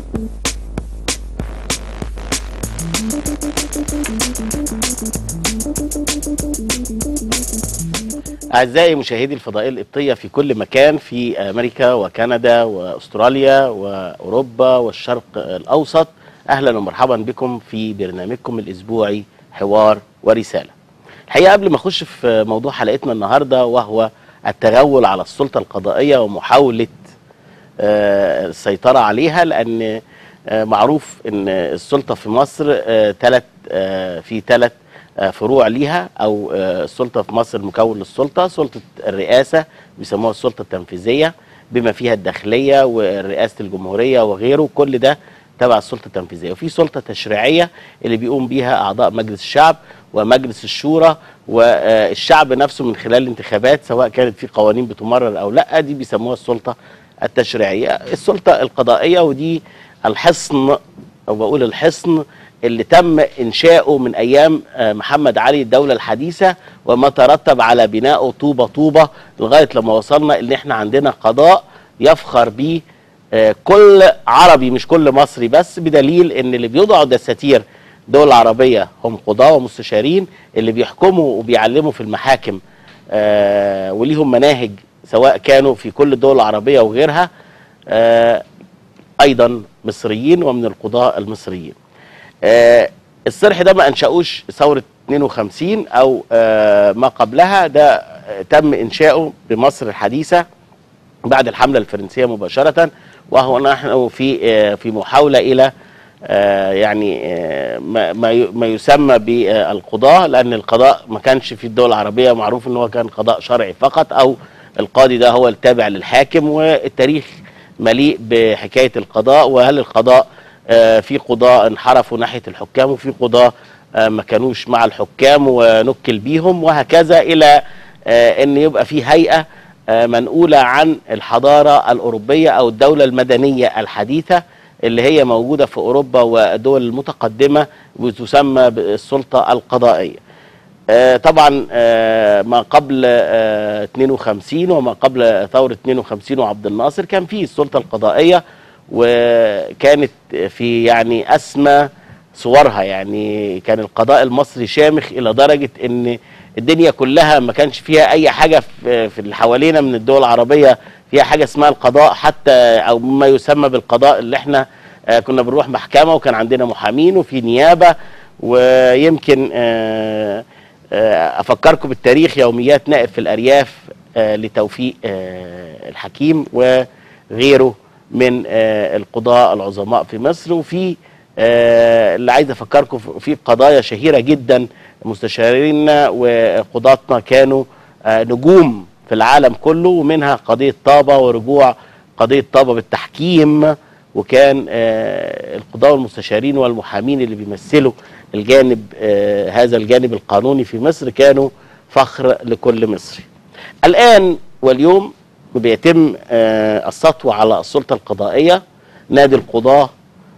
أعزائي مشاهدي الفضائية القبطية في كل مكان في أمريكا وكندا وأستراليا وأوروبا والشرق الأوسط أهلا ومرحبا بكم في برنامجكم الأسبوعي حوار ورسالة الحقيقة قبل ما أخش في موضوع حلقتنا النهاردة وهو التغول على السلطة القضائية ومحاولة آه، السيطرة عليها لأن آه، معروف أن السلطة في مصر ثلاث في ثلاث فروع ليها او آه، السلطه في مصر مكون للسلطه سلطه الرئاسه بيسموها السلطه التنفيذيه بما فيها الداخليه ورئاسه الجمهوريه وغيره كل ده تبع السلطه التنفيذيه وفي سلطه تشريعيه اللي بيقوم بيها اعضاء مجلس الشعب ومجلس الشورى والشعب نفسه من خلال الانتخابات سواء كانت في قوانين بتمرر او لا دي بيسموها السلطه التشريعيه السلطه القضائيه ودي الحصن او بقول الحصن اللي تم انشاؤه من ايام آه، محمد علي الدوله الحديثه وما ترتب على بنائه طوبه طوبه لغايه لما وصلنا ان احنا عندنا قضاء يفخر به آه، كل عربي مش كل مصري بس بدليل ان اللي بيوضعوا دساتير دول العربيه هم قضاه ومستشارين اللي بيحكموا وبيعلموا في المحاكم آه، وليهم مناهج سواء كانوا في كل الدول العربيه وغيرها ايضا مصريين ومن القضاء المصريين آه الصرح ده ما انشأوش ثورة 52 او آه ما قبلها ده آه تم انشاؤه بمصر الحديثة بعد الحملة الفرنسية مباشرة وهو نحن في آه في محاولة الى آه يعني آه ما ما يسمى بالقضاء لان القضاء ما كانش في الدول العربية معروف ان هو كان قضاء شرعي فقط او القاضي ده هو التابع للحاكم والتاريخ مليء بحكاية القضاء وهل القضاء آه، في قضاة انحرفوا ناحية الحكام وفي قضاة آه، ما كانوش مع الحكام ونكل بيهم وهكذا إلى آه، أن يبقى في هيئة منقولة عن الحضارة الأوروبية أو الدولة المدنية الحديثة اللي هي موجودة في أوروبا والدول المتقدمة وتسمى بالسلطة القضائية طبعا ما قبل 52 وما قبل ثورة 52 وعبد الناصر كان في السلطة القضائية وكانت في يعني اسمى صورها يعني كان القضاء المصري شامخ الى درجه ان الدنيا كلها ما كانش فيها اي حاجه في اللي حوالينا من الدول العربيه فيها حاجه اسمها القضاء حتى او ما يسمى بالقضاء اللي احنا آه، كنا بنروح محكمه وكان عندنا محامين وفي نيابه ويمكن آه، آه، افكركم بالتاريخ يوميات نائب في الارياف لتوفيق الحكيم وغيره من آه، القضاة العظماء في مصر وفي آه، اللي عايز افكركم في قضايا شهيرة جدا مستشارينا وقضاتنا كانوا آه، نجوم في العالم كله ومنها قضية طابة ورجوع قضية طابة بالتحكيم وكان القضاة والمستشارين والمحامين اللي بيمثلوا الجانب هذا الجانب القانوني في مصر كانوا فخر لكل مصري الآن واليوم وبيتم آه، السطو على السلطة القضائية نادي القضاة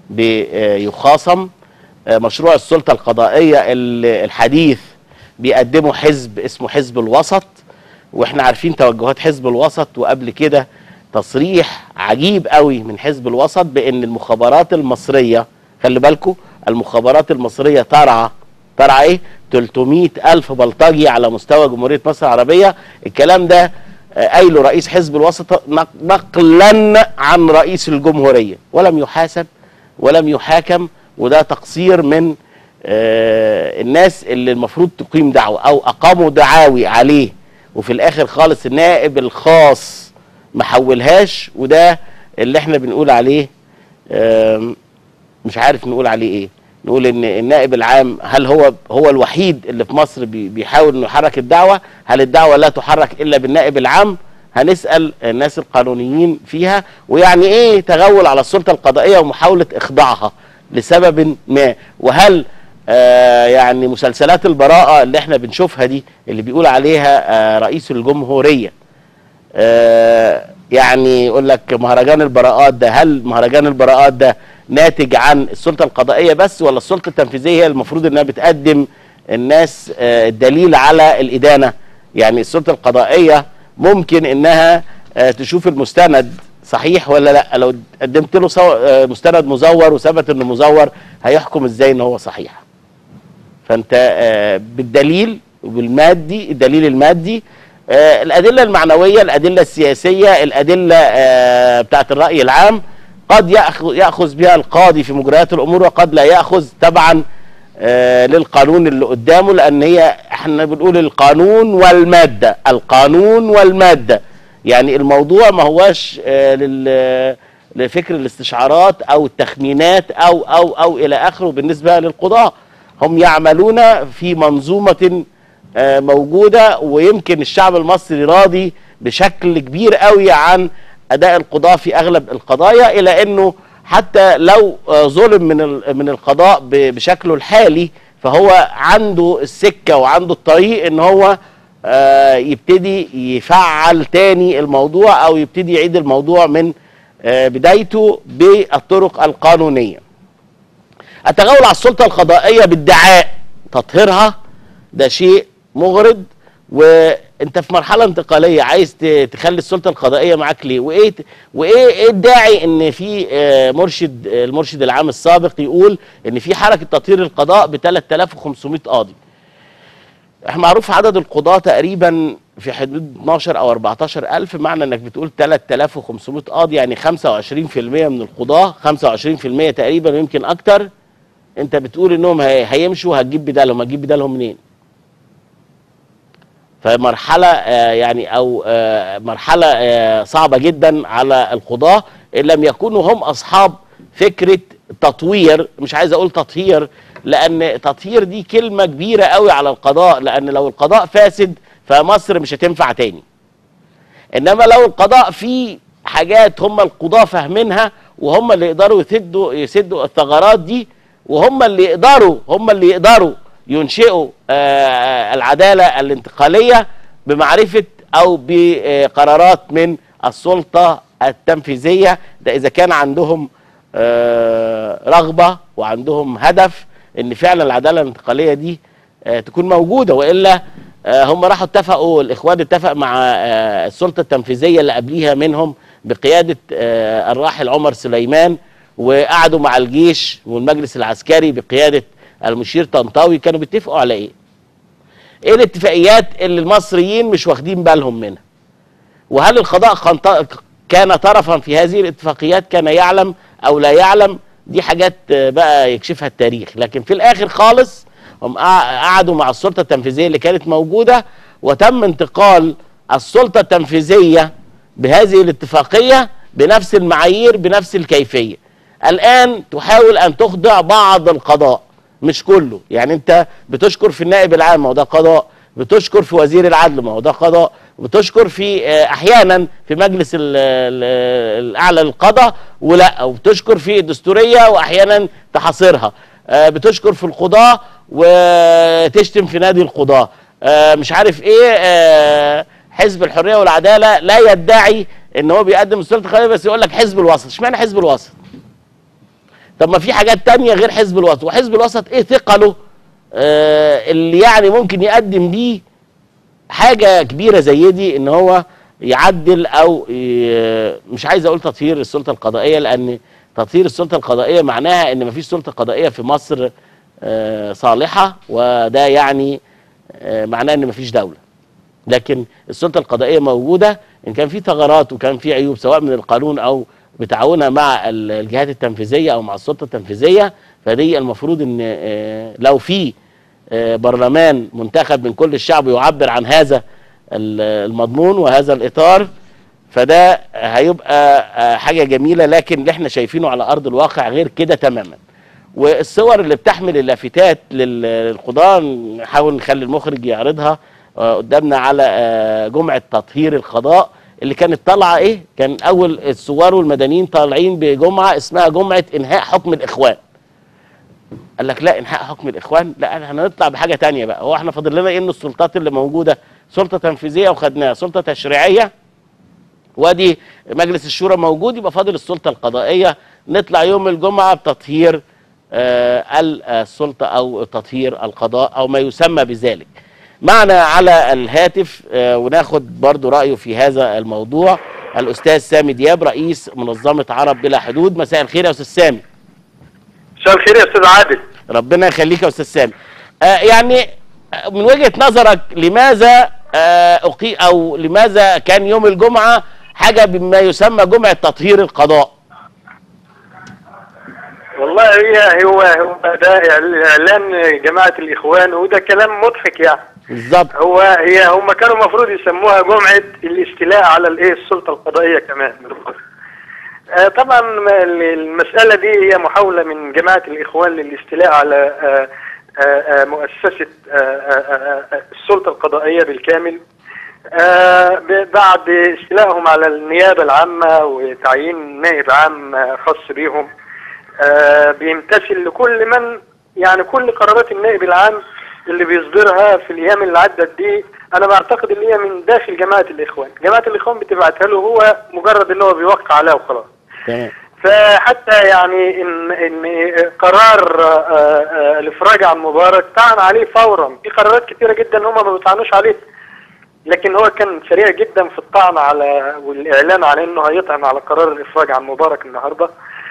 بيخاصم آه، مشروع السلطة القضائية الحديث بيقدمه حزب اسمه حزب الوسط واحنا عارفين توجهات حزب الوسط وقبل كده تصريح عجيب قوي من حزب الوسط بان المخابرات المصرية خلي بالكم المخابرات المصرية ترعى ترعى ايه 300 ألف بلطجي على مستوى جمهورية مصر العربية الكلام ده قايله رئيس حزب الوسط نقلا عن رئيس الجمهوريه ولم يحاسب ولم يحاكم وده تقصير من آه، الناس اللي المفروض تقيم دعوه او اقاموا دعاوي عليه وفي الاخر خالص النائب الخاص ما حولهاش وده اللي احنا بنقول عليه مش عارف نقول عليه ايه نقول ان النائب العام هل هو هو الوحيد اللي في مصر بيحاول انه يحرك الدعوه هل الدعوه لا تحرك الا بالنائب العام هنسال الناس القانونيين فيها ويعني ايه تغول على السلطه القضائيه ومحاوله اخضاعها لسبب ما وهل آه يعني مسلسلات البراءه اللي احنا بنشوفها دي اللي بيقول عليها آه رئيس الجمهوريه آه يعني يقول لك مهرجان البراءات ده هل مهرجان البراءات ده ناتج عن السلطه القضائيه بس ولا السلطه التنفيذيه هي المفروض انها بتقدم الناس آه، الدليل على الادانه يعني السلطه القضائيه ممكن انها آه، تشوف المستند صحيح ولا لا لو قدمت له صو... آه، مستند مزور وثبت انه مزور هيحكم ازاي ان هو صحيح فانت آه، بالدليل وبالمادي الدليل المادي آه، الادله المعنويه الادله السياسيه الادله آه، بتاعت الراي العام قد ياخذ ياخذ بها القاضي في مجريات الامور وقد لا ياخذ تبعا آه، للقانون اللي قدامه لان هي احنا بنقول القانون والماده القانون والماده يعني الموضوع ما هواش آه، لل لفكر الاستشعارات او التخمينات او او او الى اخره بالنسبه للقضاه هم يعملون في منظومه آه، موجوده ويمكن الشعب المصري راضي بشكل كبير قوي عن اداء القضاه في اغلب القضايا الى انه حتى لو آه، ظلم من ال- من القضاء ب- بشكله الحالي فهو عنده السكه وعنده الطريق ان هو آه، يبتدي يفعل تاني الموضوع او يبتدي يعيد الموضوع من آه، بدايته بالطرق القانونيه. التغول على السلطه القضائيه بادعاء تطهيرها ده شيء مغرض وانت في مرحله انتقاليه عايز ت- تخلي السلطه القضائيه معاك ليه وايه ت- وايه ايه الداعي ان في آه، مرشد آه، المرشد العام السابق يقول ان في حركه تطهير القضاء ب 3500 قاضي احنا معروف عدد القضاة تقريبا في حدود 12 او 14 الف معنى انك بتقول 3500 قاضي يعني 25% من القضاة 25% تقريبا ويمكن اكتر انت بتقول انهم هي- هيمشوا هتجيب بدالهم هتجيب بدالهم منين فمرحلة آه، يعني او آه، مرحلة آه، صعبة جدا على القضاة ان لم يكونوا هم اصحاب فكرة تطوير مش عايز اقول تطهير لان تطهير دي كلمة كبيرة قوي على القضاء لان لو القضاء فاسد فمصر مش هتنفع تاني انما لو القضاء فيه حاجات هم القضاة فاهمينها وهم اللي يقدروا يسدوا يسدوا الثغرات دي وهم اللي يقدروا هم اللي يقدروا ينشئوا آه، العدالة الانتقالية بمعرفة او بقرارات من السلطة التنفيذية ده اذا كان عندهم آه، رغبة وعندهم هدف ان فعلا العدالة الانتقالية دي آه، تكون موجودة والا آه، هم راحوا اتفقوا الاخوان اتفق مع آه، السلطه التنفيذيه اللي قبليها منهم بقياده آه، الراحل عمر سليمان وقعدوا مع الجيش والمجلس العسكري بقياده المشير طنطاوي كانوا بيتفقوا على ايه؟ ايه الاتفاقيات اللي المصريين مش واخدين بالهم منها؟ وهل القضاء كان- كان طرفا في هذه الاتفاقيات كان يعلم او لا يعلم دي حاجات آه، بقى يكشفها التاريخ لكن في الاخر خالص هم قع- قعدوا مع السلطه التنفيذيه اللي كانت موجوده وتم انتقال السلطه التنفيذيه بهذه الاتفاقيه بنفس المعايير بنفس الكيفيه الان تحاول ان تخضع بعض القضاء مش كله يعني انت بتشكر في النائب العام ما هو ده قضاء بتشكر في وزير العدل ما هو ده قضاء بتشكر في آه، احيانا في مجلس ال- ال- الاعلى للقضاء ولا وبتشكر في الدستوريه واحيانا تحاصرها آه، بتشكر في القضاء وتشتم في نادي القضاء آه، مش عارف ايه آه، حزب الحريه والعداله لا يدعي ان هو بيقدم السلطه القضائيه بس يقول لك حزب الوسط اشمعنى حزب الوسط طب ما في حاجات تانية غير حزب الوسط وحزب الوسط ايه ثقله آه اللي يعني ممكن يقدم بيه حاجة كبيرة زي دي ان هو يعدل او ي- مش عايز اقول تطهير السلطة القضائية لان تطهير السلطة القضائية معناها ان مفيش سلطة قضائية في مصر آه صالحة وده يعني آه معناه ان مفيش دولة لكن السلطه القضائيه موجوده ان كان في ثغرات وكان في عيوب سواء من القانون او بتعاونها مع ال- الجهات التنفيذيه او مع السلطه التنفيذيه فدي المفروض ان آه، لو في آه، برلمان منتخب من كل الشعب يعبر عن هذا ال- المضمون وهذا الاطار فده هيبقى آه، حاجه جميله لكن اللي احنا شايفينه على ارض الواقع غير كده تماما والصور اللي بتحمل اللافتات لل- للقضاء نحاول نخلي المخرج يعرضها آه، قدامنا على آه، جمعة تطهير القضاء اللي كانت طالعة ايه كان اول الثوار والمدنيين طالعين بجمعة اسمها جمعة انهاء حكم الاخوان قال لك لا انهاء حكم الاخوان لا احنا هنطلع بحاجة تانية بقى هو احنا فاضل لنا ايه ان السلطات اللي موجودة سلطة تنفيذية وخدناها سلطة تشريعية وادي مجلس الشورى موجود يبقى فاضل السلطه القضائيه نطلع يوم الجمعه بتطهير آه، ال- السلطه او تطهير القضاء او ما يسمى بذلك. معنا على الهاتف آه، وناخد برضو رايه في هذا الموضوع الاستاذ سامي دياب رئيس منظمه عرب بلا حدود مساء الخير يا استاذ سامي مساء الخير يا استاذ عادل ربنا يخليك يا استاذ سامي آه يعني آه، من وجهه نظرك لماذا آه أقي او لماذا كان يوم الجمعه حاجه بما يسمى جمعه تطهير القضاء والله هي هو هو ده اعلان جماعه الاخوان وده كلام مضحك يعني بالظبط هو هي هم كانوا المفروض يسموها جمعه الاستيلاء على الايه السلطه القضائيه كمان آه، طبعا ما- المساله دي هي محاوله من جماعه الاخوان للاستيلاء على آه، آه، آه، مؤسسه آه، آه، آه، السلطه القضائيه بالكامل آه، ب- بعد استيلائهم على النيابه العامه وتعيين نائب عام آه، خاص بيهم آه، بيمتثل لكل من يعني كل قرارات النائب العام اللي بيصدرها في الايام اللي عدت دي انا بعتقد اللي هي من داخل جماعه الاخوان، جماعه الاخوان بتبعتها له هو مجرد اللي هو بيوقع عليها وخلاص. تمام فحتى يعني ان ان قرار آه، آه، الافراج عن مبارك طعن عليه فورا، في قرارات كتيره جدا هم ما بيطعنوش عليه. لكن هو كان سريع جدا في الطعن على والاعلان على انه هيطعن على قرار الافراج عن مبارك النهارده.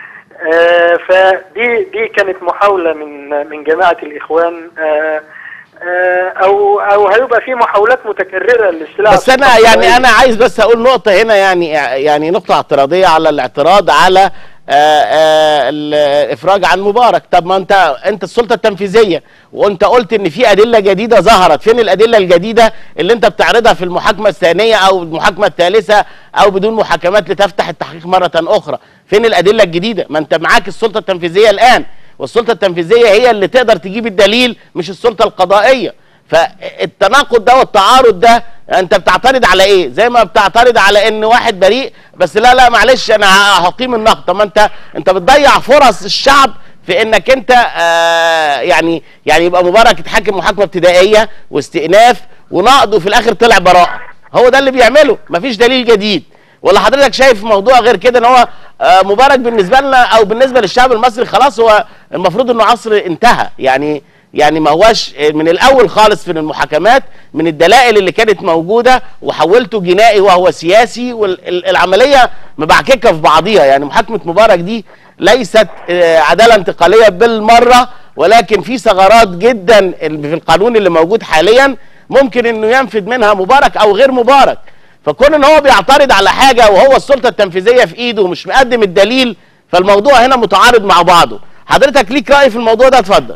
آه، فدي دي كانت محاوله من من جماعه الاخوان آه، آه، او او هيبقى في محاولات متكرره للاستيلاء بس انا يعني انا عايز بس اقول نقطه هنا يعني يعني نقطه اعتراضيه على الاعتراض على آه، آه، الافراج عن مبارك طب ما انت انت السلطه التنفيذيه وانت قلت ان في ادله جديده ظهرت فين الادله الجديده اللي انت بتعرضها في المحاكمه الثانيه او المحاكمه الثالثه او بدون محاكمات لتفتح التحقيق مره اخرى فين الادله الجديده ما انت معاك السلطه التنفيذيه الان والسلطه التنفيذيه هي اللي تقدر تجيب الدليل مش السلطه القضائيه فالتناقض ده والتعارض ده انت بتعترض على ايه زي ما بتعترض على ان واحد بريء بس لا لا معلش انا هقيم النقد طب ما انت انت بتضيع فرص الشعب في انك انت آه يعني يعني يبقى مبارك يتحاكم محاكمه ابتدائيه واستئناف ونقد وفي الاخر طلع براءه هو ده اللي بيعمله مفيش دليل جديد ولا حضرتك شايف موضوع غير كده ان هو آه مبارك بالنسبه لنا او بالنسبه للشعب المصري خلاص هو المفروض انه عصر انتهى يعني يعني ما هواش من الاول خالص في المحاكمات من الدلائل اللي كانت موجوده وحولته جنائي وهو سياسي والعمليه مبعككه في بعضيها يعني محاكمه مبارك دي ليست آه، عداله انتقاليه بالمره ولكن في ثغرات جدا في القانون اللي موجود حاليا ممكن انه ينفذ منها مبارك او غير مبارك فكون ان هو بيعترض على حاجه وهو السلطه التنفيذيه في ايده ومش مقدم الدليل فالموضوع هنا متعارض مع بعضه حضرتك ليك راي في الموضوع ده اتفضل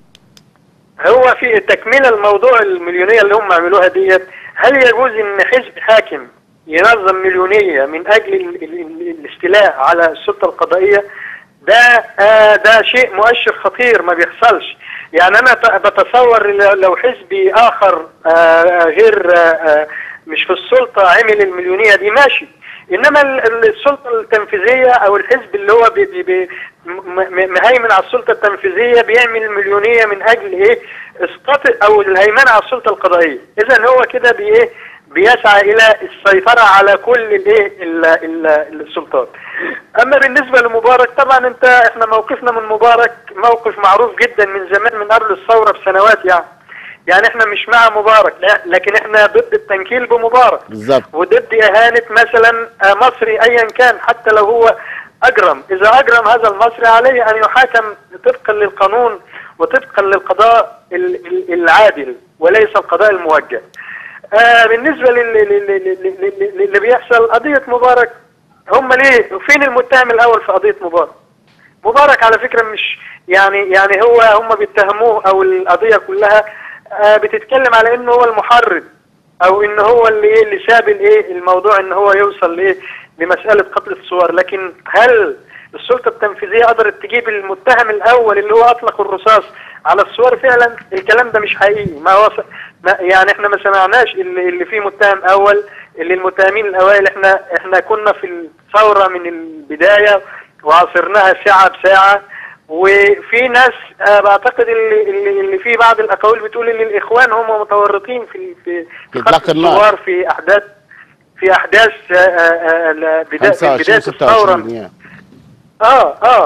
هو في تكمله الموضوع المليونيه اللي هم عملوها ديت هل يجوز ان حزب حاكم ينظم مليونيه من اجل ال- ال- ال- الاستيلاء على السلطه القضائيه ده آه ده شيء مؤشر خطير ما بيحصلش يعني انا ت- بتصور لو- لو حزبي اخر آه غير آه آه مش في السلطه عمل المليونيه دي ماشي انما ال- ال- السلطه التنفيذيه او الحزب اللي هو بي بي بي م- م- مهيمن على السلطه التنفيذيه بيعمل مليونيه من اجل ايه اسقاط او الهيمنه على السلطه القضائيه اذا هو كده بي ايه بيسعى الى السيطره على كل الايه ال- ال- السلطات اما بالنسبه لمبارك طبعا انت احنا موقفنا من مبارك موقف معروف جدا من زمان من قبل الثوره بسنوات يعني يعني احنا مش مع مبارك لا لكن احنا ضد التنكيل بمبارك بالظبط وضد إهانة مثلا آه، مصري أيا كان حتى لو هو أجرم إذا أجرم هذا المصري عليه أن يحاكم طبقا للقانون وطبقا للقضاء ال- ال- العادل وليس القضاء الموجه آه بالنسبة لل- لل- لل- لل- لل- للي بيحصل قضية مبارك هم ليه فين المتهم الأول في قضية مبارك مبارك على فكرة مش يعني يعني هو هم بيتهموه أو القضية كلها آه بتتكلم على إنه هو المحرض او ان هو اللي ايه اللي ساب الايه الموضوع ان هو يوصل لايه لمساله قتل الصور لكن هل السلطه التنفيذيه قدرت تجيب المتهم الاول اللي هو اطلق الرصاص على الصور فعلا الكلام ده مش حقيقي ما هو ما يعني احنا ما سمعناش اللي, اللي فيه متهم اول اللي المتهمين الاوائل احنا احنا كنا في الثوره من البدايه وعاصرناها ساعه بساعه وفي ناس آه بعتقد اللي, اللي, اللي في بعض الاقاويل بتقول ان الاخوان هم متورطين في في في قتل إطلاق النار. الثوار في احداث في احداث آه، آه، آه، بدا- 25 بدايه الثوره 26 يعني. اه اه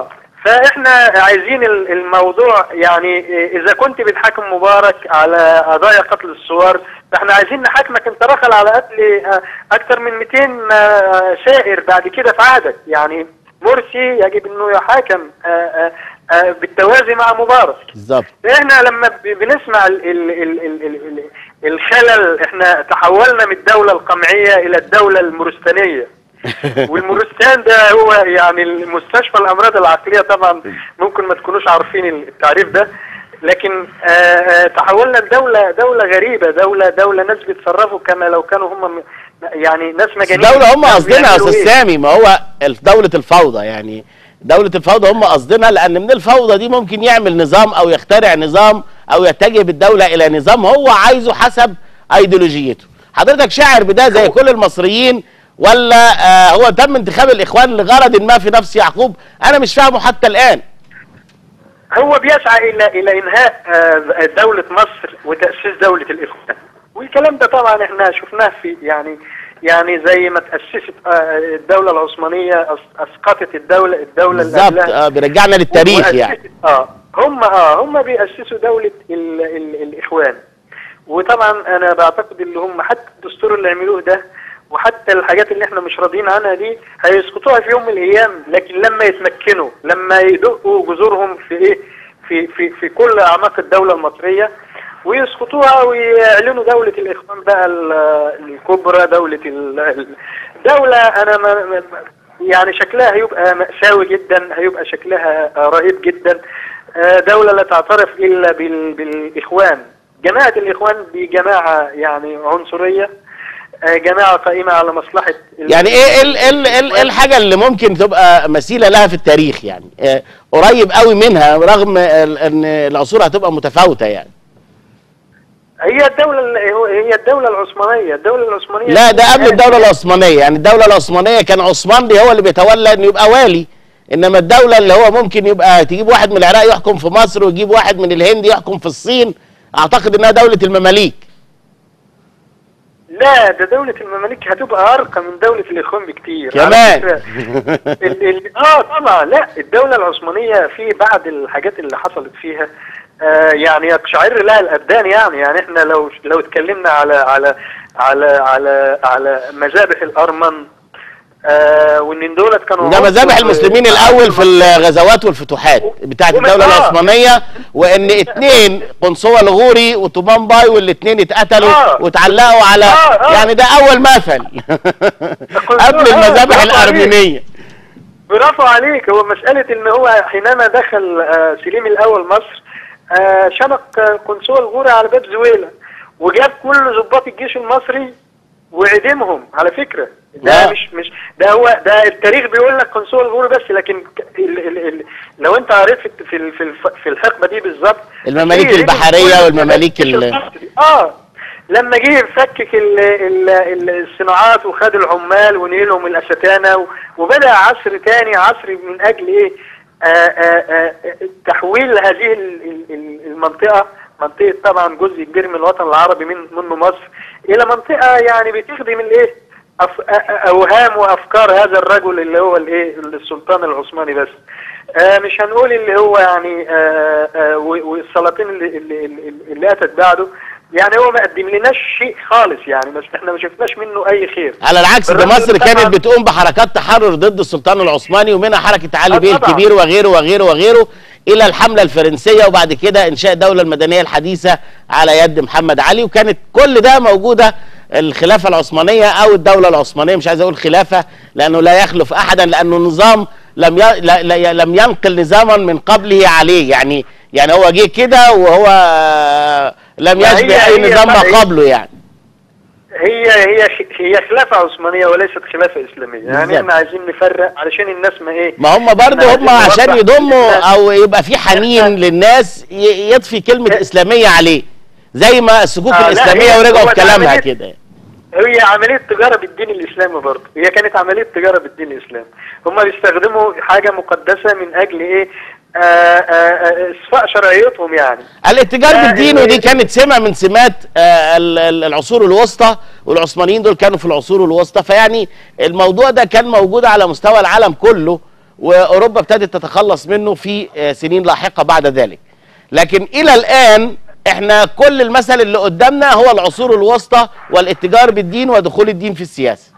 فاحنا عايزين ال- الموضوع يعني إيه، اذا كنت بتحاكم مبارك على قضايا قتل الثوار فاحنا عايزين نحاكمك انت رخل على قتل آه، اكثر من 200 آه، سائر بعد كده في عهدك يعني مرسي يجب انه يحاكم آه، آه، آه، بالتوازي مع مبارك بالظبط احنا لما ب- بنسمع ال ال ال ال ال ال الخلل احنا تحولنا من الدولة القمعية الى الدولة المورستانية والمورستان ده هو يعني المستشفى الامراض العقلية طبعا ممكن ما تكونوش عارفين التعريف ده لكن آه، آه، تحولنا لدولة دولة غريبة دولة دولة ناس بيتصرفوا كما لو كانوا هم م- يعني ناس مجانين دولة هم قصدنا يا بيعملوا استاذ إيه؟ سامي ما هو الف- دولة الفوضى يعني دولة الفوضى هم قصدنا لان من الفوضى دي ممكن يعمل نظام او يخترع نظام او يتجه بالدولة الى نظام هو عايزه حسب ايديولوجيته حضرتك شاعر بده زي كل المصريين ولا آه هو تم انتخاب الاخوان لغرض ما في نفس يعقوب انا مش فاهمه حتى الان هو بيسعى الى الى انهاء آه، دولة مصر وتأسيس دولة الاخوان والكلام ده طبعا احنا شفناه في يعني يعني زي ما تأسست آه، الدولة العثمانية أس- اسقطت الدولة الدولة اللي بالظبط قبلها آه بيرجعنا للتاريخ وأسست- يعني اه هم اه هم بيأسسوا دولة ال ال الاخوان وطبعا انا بعتقد اللي هم حتى الدستور اللي عملوه ده وحتى الحاجات اللي احنا مش راضيين عنها دي هيسقطوها في يوم من الايام لكن لما يتمكنوا لما يدقوا جذورهم في ايه في في في كل اعماق الدوله المصريه ويسقطوها ويعلنوا دولة الإخوان بقى ال- الكبرى دولة ال- الدولة أنا ما ما- يعني شكلها هيبقى مأساوي جدا هيبقى شكلها رهيب جدا آه، دولة لا تعترف إلا بال- بالإخوان جماعة الإخوان دي جماعة يعني عنصرية آه، جماعة قائمة على مصلحة ال- يعني ايه ايه ال- ال- ال- إيه الحاجه اللي ممكن تبقى مثيله لها في التاريخ يعني آه قريب قوي منها رغم ال- ان العصور هتبقى متفاوته يعني هي الدولة ال- هي الدولة العثمانية الدولة العثمانية لا ده قبل الدوله العثمانيه يعني الدوله العثمانيه كان عثماني هو اللي بيتولى انه يبقى والي انما الدوله اللي هو ممكن يبقى تجيب واحد من العراق يحكم في مصر ويجيب واحد من الهند يحكم في الصين اعتقد انها دوله المماليك لا ده دولة المماليك هتبقى أرقى من دولة الإخوان بكتير كمان. على فكرة ال ال اه طبعا لا الدولة العثمانية في بعض الحاجات اللي حصلت فيها آه يعني يقشعر لها الأبدان يعني يعني احنا لو لو اتكلمنا على على على على على مذابح الأرمن آه وان دولت كانوا ده مذابح عنصر- المسلمين الاول في الغزوات والفتوحات بتاعت ومن- الدوله آه. العثمانيه وان اتنين قنصوة الغوري وطومان باي والاتنين اتقتلوا آه. واتعلقوا على آه، آه. يعني ده اول مثل قبل آه، المذابح برافو عليك. الارمينيه برافو عليك هو مسألة ان هو حينما دخل آه، سليم الاول مصر آه، شنق آه، قنصوة الغورة على باب زويلة وجاب كل ضباط الجيش المصري وعدمهم على فكرة ده آه. مش مش ده هو ده التاريخ بيقول لك قنصوة الغورة بس لكن ك- ال ال ال لو انت قريت في في ال- في الف- في الحقبة دي بالظبط المماليك هتلاقي البحرية كل والمماليك الجيش ال- المصري. اه لما جه فكك ال ال ال الصناعات وخد العمال ونيلهم الاستانه و- وبدا عصر تاني عصر من اجل ايه آه آه آه تحويل هذه ال- ال- ال- المنطقه منطقه طبعا جزء كبير من الوطن العربي من منه مصر الى منطقه يعني بتخدم الايه أف- أ- أ- اوهام وافكار هذا الرجل اللي هو الايه السلطان العثماني بس آه مش هنقول اللي هو يعني آه آه و- والسلاطين اللي, اللي, اللي, اللي اتت بعده يعني هو ما قدم لناش شيء خالص يعني بس احنا ما شفناش منه اي خير على العكس ده بالرغم مصر إن كانت طبعاً- بتقوم بحركات تحرر ضد السلطان العثماني ومنها حركه علي آه بيه طبعاً. الكبير وغيره وغيره وغيره الى الحمله الفرنسيه وبعد كده انشاء الدوله المدنيه الحديثه على يد محمد علي وكانت كل ده موجوده الخلافه العثمانيه او الدوله العثمانيه مش عايز اقول خلافه لانه لا يخلف احدا لانه نظام لم ي... لا... لا... لم ينقل نظاما من قبله عليه يعني يعني هو جه كده وهو لم ما هي- يشبه اي هي نظام ما طبعاً. قبله يعني هي هي هي خلافه عثمانيه وليست خلافه اسلاميه يعني بالظبط. احنا عايزين نفرق علشان الناس ما ايه ما هم برضه إحنا هم عايزين عشان نوضح يضموا للناس. او يبقى في حنين للناس ي- يضفي كلمه إيه. اسلاميه عليه زي ما السكوك آه، لا، الاسلاميه هي- ورجعوا هو في ده كلامها عملية- كده هي عملية تجارة بالدين الإسلامي برضه هي كانت عملية تجارة بالدين الإسلامي هم بيستخدموا حاجة مقدسة من أجل إيه آه، آه، آه، إصفاء شرعيتهم يعني الاتجار لا، بالدين ال- ودي كانت سمه من سمات آه، ال- ال- العصور الوسطى والعثمانيين دول كانوا في العصور الوسطى فيعني الموضوع ده كان موجود على مستوى العالم كله واوروبا ابتدت تتخلص منه في آه، سنين لاحقه بعد ذلك لكن الى الان احنا كل المثل اللي قدامنا هو العصور الوسطى والاتجار بالدين ودخول الدين في السياسه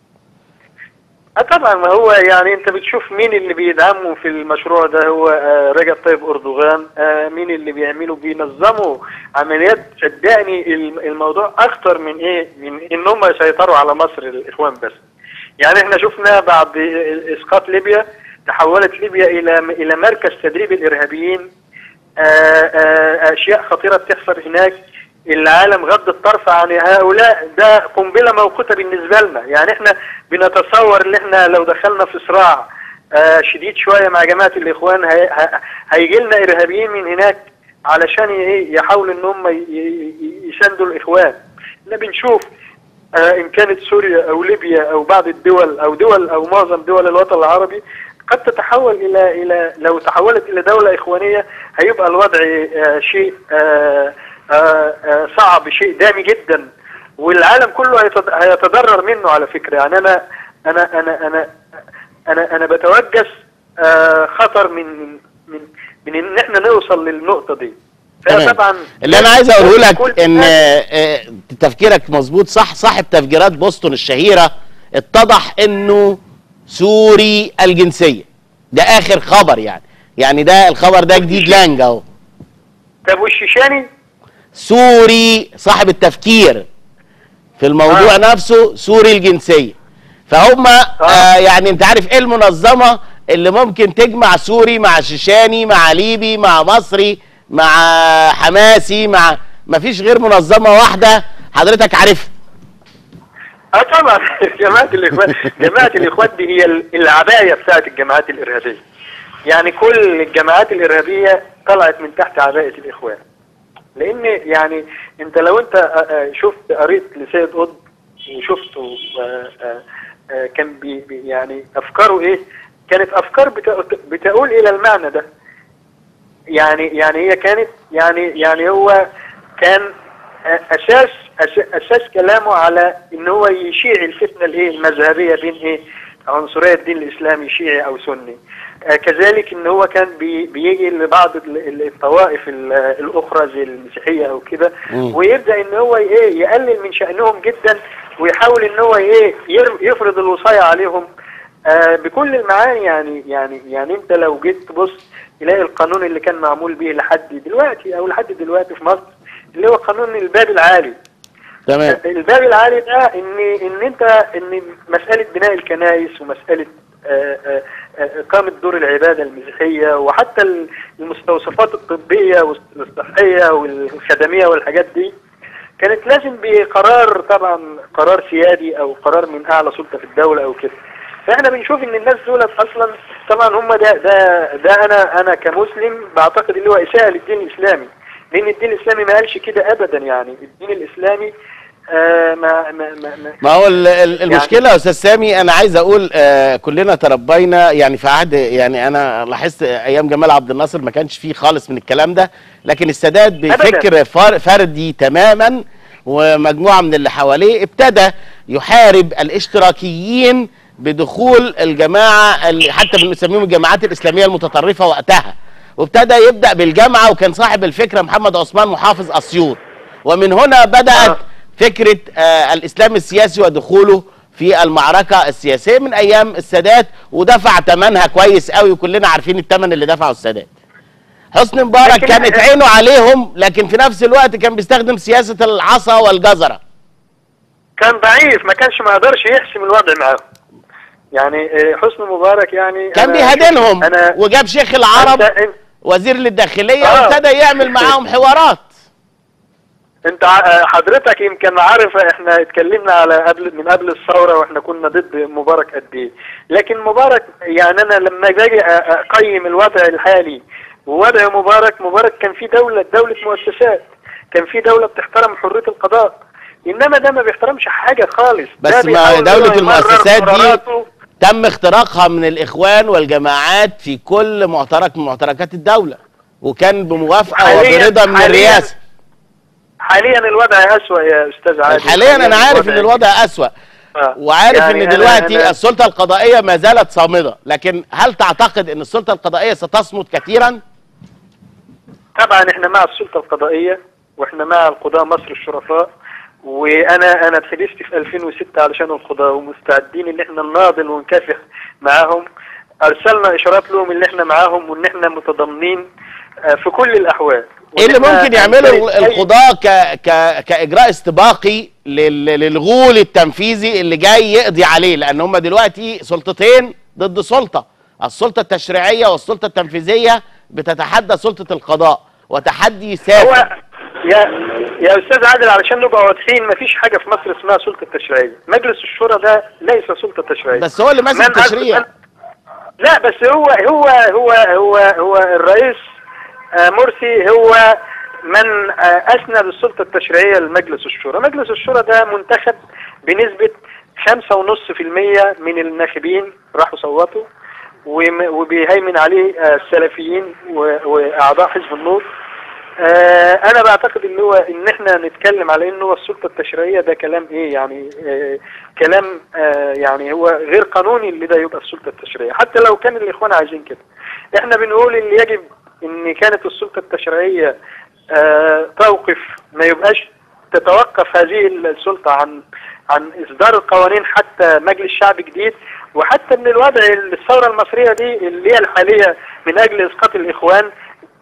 اه طبعا ما هو يعني انت بتشوف مين اللي بيدعموا في المشروع ده هو آه، رجب طيب اردوغان آه، مين اللي بيعملوا بينظموا عمليات صدقني الم- الموضوع اخطر من ايه من ان هم يسيطروا على مصر الاخوان بس يعني احنا شفنا بعد اسقاط ليبيا تحولت ليبيا الى الى مركز تدريب الارهابيين آه، آه، اشياء خطيره بتحصل هناك العالم غض الطرف عن هؤلاء ده قنبله موقوته بالنسبه لنا يعني احنا بنتصور ان احنا لو دخلنا في صراع آه، شديد شويه مع جماعه الاخوان هيجي لنا ارهابيين من هناك علشان ي- يحاولوا ان هم ي- ي- يساندوا الاخوان احنا بنشوف آه، ان كانت سوريا او ليبيا او بعض الدول او دول او معظم دول الوطن العربي قد تتحول الى الى لو تحولت الى دوله اخوانيه هيبقى الوضع آه، شيء آه، آه، آه، صعب شيء دامي جدا والعالم كله هيتض- هيتضرر منه على فكره يعني انا انا انا انا انا انا بتوجس آه، خطر من من من ان احنا نوصل للنقطه دي تمام. فطبعا اللي انا عايز اقوله كل- لك ان آه، آه، تفكيرك مظبوط صح صاحب تفجيرات بوسطن الشهيره اتضح انه سوري الجنسيه ده اخر خبر يعني يعني ده الخبر ده جديد لانج اهو طب والشيشاني سوري صاحب التفكير في الموضوع آه. نفسه سوري الجنسيه فهم آه يعني انت عارف ايه المنظمه اللي ممكن تجمع سوري مع شيشاني مع ليبي مع مصري مع حماسي مع ما فيش غير منظمه واحده حضرتك عارفها اه طبعا جماعه الاخوان جماعه الاخوان دي هي العبايه بتاعت الجماعات الارهابيه يعني كل الجماعات الارهابيه طلعت من تحت عبايه الاخوان لان يعني انت لو انت آه، آه، شفت قريت لسيد قطب وشفته آه، آه، آه، كان بي بي- يعني افكاره ايه كانت افكار بتا- بتقول الى المعنى ده يعني يعني هي كانت يعني يعني هو كان اساس أس- اساس كلامه على ان هو يشيع الفتنه الايه المذهبيه بين ايه عنصريه الدين الاسلامي شيعي او سني آه، كذلك ان هو كان بي بيجي لبعض ال- ال- الطوائف ال- الاخرى زي المسيحيه او كده مم. ويبدا ان هو ايه يقلل من شانهم جدا ويحاول ان هو ايه ير- يفرض الوصايه عليهم آه بكل المعاني يعني يعني يعني انت لو جيت تبص تلاقي القانون اللي كان معمول به لحد دلوقتي او لحد دلوقتي في مصر اللي هو قانون الباب العالي تمام الباب العالي ده ان ان انت ان مساله بناء الكنائس ومساله آه، آه، آه، اقامه دور العباده المسيحيه وحتى ال- المستوصفات الطبيه والصحيه والخدميه والحاجات دي كانت لازم بقرار طبعا قرار سيادي او قرار من اعلى سلطه في الدوله او كده فاحنا بنشوف ان الناس دولت اصلا طبعا هم ده ده ده انا انا كمسلم بعتقد اللي هو اساءه للدين الاسلامي لان الدين الاسلامي ما قالش كده ابدا يعني الدين الاسلامي آه ما ما ما, ما ما هو ال- ال- المشكله يا استاذ سامي انا عايز اقول آه كلنا تربينا يعني في عهد يعني انا لاحظت ايام جمال عبد الناصر ما كانش فيه خالص من الكلام ده لكن السادات بفكر فار- فردي تماما ومجموعه من اللي حواليه ابتدى يحارب الاشتراكيين بدخول الجماعه اللي حتى بنسميهم الجماعات الاسلاميه المتطرفه وقتها وابتدى يبدا بالجامعه وكان صاحب الفكره محمد عثمان محافظ اسيوط ومن هنا بدات آه. فكره آه الاسلام السياسي ودخوله في المعركه السياسيه من ايام السادات ودفع ثمنها كويس قوي وكلنا عارفين الثمن اللي دفعه السادات حسني مبارك لكن- كانت عينه عليهم لكن في نفس الوقت كان بيستخدم سياسه العصا والجزره كان ضعيف ما كانش ما قدرش يحسم الوضع معاهم يعني آه، حسني مبارك يعني كان أنا- بيهادنهم انا وجاب شيخ العرب أنت- أنت- وزير للداخليه آه. وابتدى يعمل معاهم حوارات انت ع- حضرتك يمكن عارف احنا اتكلمنا على قبل من قبل الثوره واحنا كنا ضد مبارك قد ايه لكن مبارك يعني انا لما باجي أ- اقيم الوضع الحالي ووضع مبارك مبارك كان في دوله دوله مؤسسات كان في دوله بتحترم حريه القضاء انما ده ما بيحترمش حاجه خالص ده بس ما بيحاول إن هو دولة يمرر المؤسسات دي قراراته. تم اختراقها من الاخوان والجماعات في كل معترك من معتركات الدوله وكان بموافقه حالياً- وبرضا من حالياً الرئاسه حاليا الوضع اسوأ يا استاذ عادل حاليا انا عارف ان الوضع- الوضع اسوا آه. وعارف يعني ان أنا- دلوقتي أنا- السلطه القضائيه ما زالت صامده لكن هل تعتقد ان السلطه القضائيه ستصمد كثيرا طبعا احنا مع السلطة القضائية واحنا مع القضاة مصر الشرفاء وانا انا اتحبست في 2006 علشان القضاة ومستعدين ان احنا نناضل ونكافح معاهم ارسلنا اشارات لهم ان احنا معاهم وان احنا متضامنين آه، في كل الاحوال ايه اللي وإن إحنا ممكن يعمله هنجتهد أي- القضاة ك... ك... كاجراء استباقي لل... للغول التنفيذي اللي جاي يقضي عليه لان هم دلوقتي سلطتين ضد سلطة السلطة التشريعية والسلطة التنفيذية بتتحدى سلطة القضاء وتحدي هو سافر يا يا استاذ عادل علشان نبقى واضحين مفيش حاجه في مصر اسمها سلطه تشريعيه مجلس الشورى ده ليس سلطه تشريعيه بس هو اللي ماسك من أس- التشريع من- لا بس هو هو هو هو هو الرئيس آه، مرسي هو من آه، اسند السلطه التشريعيه لمجلس الشورى، مجلس الشورى ده منتخب بنسبه 5.5% من الناخبين راحوا صوتوا وم- وبيهيمن عليه آه، السلفيين و- واعضاء حزب النور آه، انا بعتقد ان هو ان احنا نتكلم على انه هو السلطه التشريعيه ده كلام ايه يعني آه كلام آه يعني هو غير قانوني اللي ده يبقى السلطه التشريعيه حتى لو كان الاخوان عايزين كده احنا بنقول ان يجب ان كانت السلطه التشريعيه آه توقف ما يبقاش تتوقف هذه السلطه عن عن اصدار القوانين حتى مجلس شعب جديد وحتى ان الوضع الثوره المصريه دي اللي هي الحاليه من اجل اسقاط الاخوان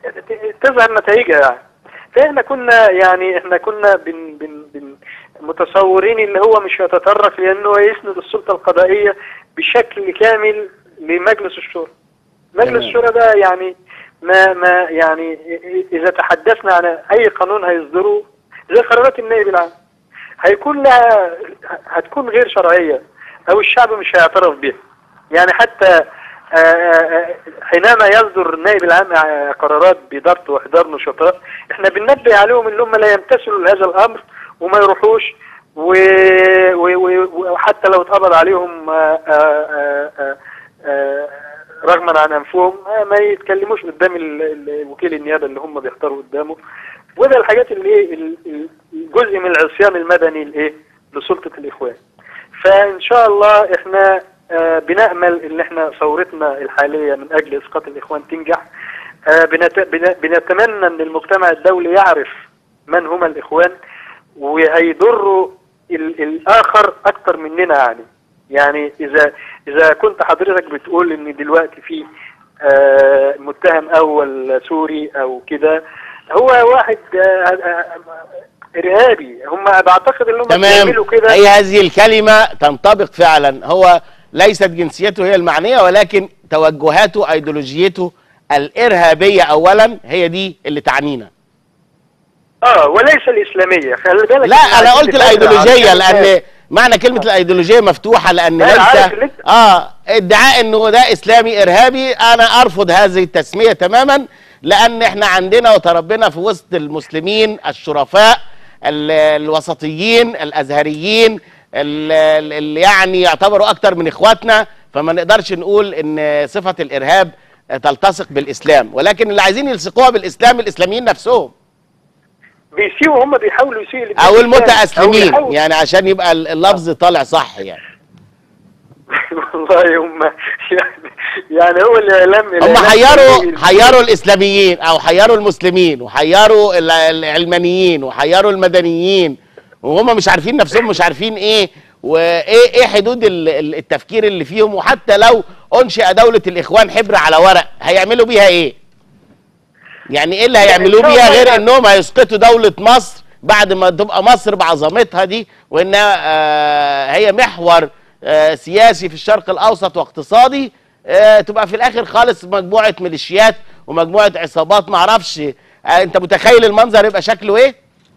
تظهر نتائجها يعني فاحنا كنا يعني احنا كنا بن بن بن متصورين ان هو مش هيتطرق لانه يسند السلطه القضائيه بشكل كامل لمجلس الشورى. مجلس تمام. الشورى ده يعني ما ما يعني اذا تحدثنا عن اي قانون هيصدره زي قرارات النائب العام هيكون لها هتكون غير شرعيه او الشعب مش هيعترف بها. يعني حتى آه، آه، حينما يصدر النائب العام آه، قرارات بضبط واحضار نشطاء احنا بننبه عليهم ان هم لا يمتثلوا لهذا الامر وما يروحوش و... و... و... وحتى لو اتقبض عليهم آه، آه، آه، آه، رغما عن انفهم آه، ما يتكلموش قدام ال- ال- وكيل النيابه اللي هم بيختاروا قدامه وده الحاجات اللي ايه ال- ال- الجزء من العصيان المدني الايه لسلطه الاخوان فان شاء الله احنا آه، بنأمل ان احنا ثورتنا الحالية من اجل اسقاط الاخوان تنجح آه، بنت- بن- بنتمنى ان المجتمع الدولي يعرف من هم الاخوان وهيضروا ال- الاخر اكتر مننا يعني يعني اذا اذا كنت حضرتك بتقول ان دلوقتي في آه، متهم اول سوري او كده هو واحد آه، آه، ارهابي هم بعتقد ان هم تمام بيعملوا كده هي هذه الكلمة تنطبق فعلا هو ليست جنسيته هي المعنية ولكن توجهاته ايديولوجيته الارهابية اولا هي دي اللي تعنينا اه وليس الاسلاميه خلي بالك لا إحنا انا عايزين قلت نفرق الايديولوجيه عشان لان معنى كلمه الايديولوجيه مفتوحه لان لا، عارف ليس اللي انت- اه ادعاء انه ده اسلامي ارهابي انا ارفض هذه التسميه تماما لان احنا عندنا وتربينا في وسط المسلمين الشرفاء ال- الوسطيين الازهريين ال- ال- اللي يعني يعتبروا اكتر من اخواتنا فما نقدرش نقول ان صفه الارهاب تلتصق بالاسلام ولكن اللي عايزين يلصقوها بالاسلام الاسلاميين نفسهم بيسيئوا هم بيحاولوا يسيئوا للدين او الإسلامي. أو المتاسلمين بيحاولوا- يعني عشان يبقى اللفظ طالع صح يعني والله هم يعني, يعني هو الاعلام هم الإعلام حيروا الديني- حيروا الاسلاميين او حيروا المسلمين وحيروا ال- العلمانيين وحيروا المدنيين وهم مش عارفين نفسهم مش عارفين ايه وايه ايه حدود ال- ال- التفكير اللي فيهم وحتى لو انشئ دولة الاخوان حبر على ورق هيعملوا بيها ايه يعني ايه اللي هيعملوه إن شاء بيها الله غير يعني- انهم هيسقطوا دولة مصر بعد ما تبقى مصر بعظمتها دي وانها آه هي محور آه سياسي في الشرق الاوسط واقتصادي آه تبقى في الاخر خالص مجموعة ميليشيات ومجموعة عصابات معرفش آه انت متخيل المنظر يبقى شكله ايه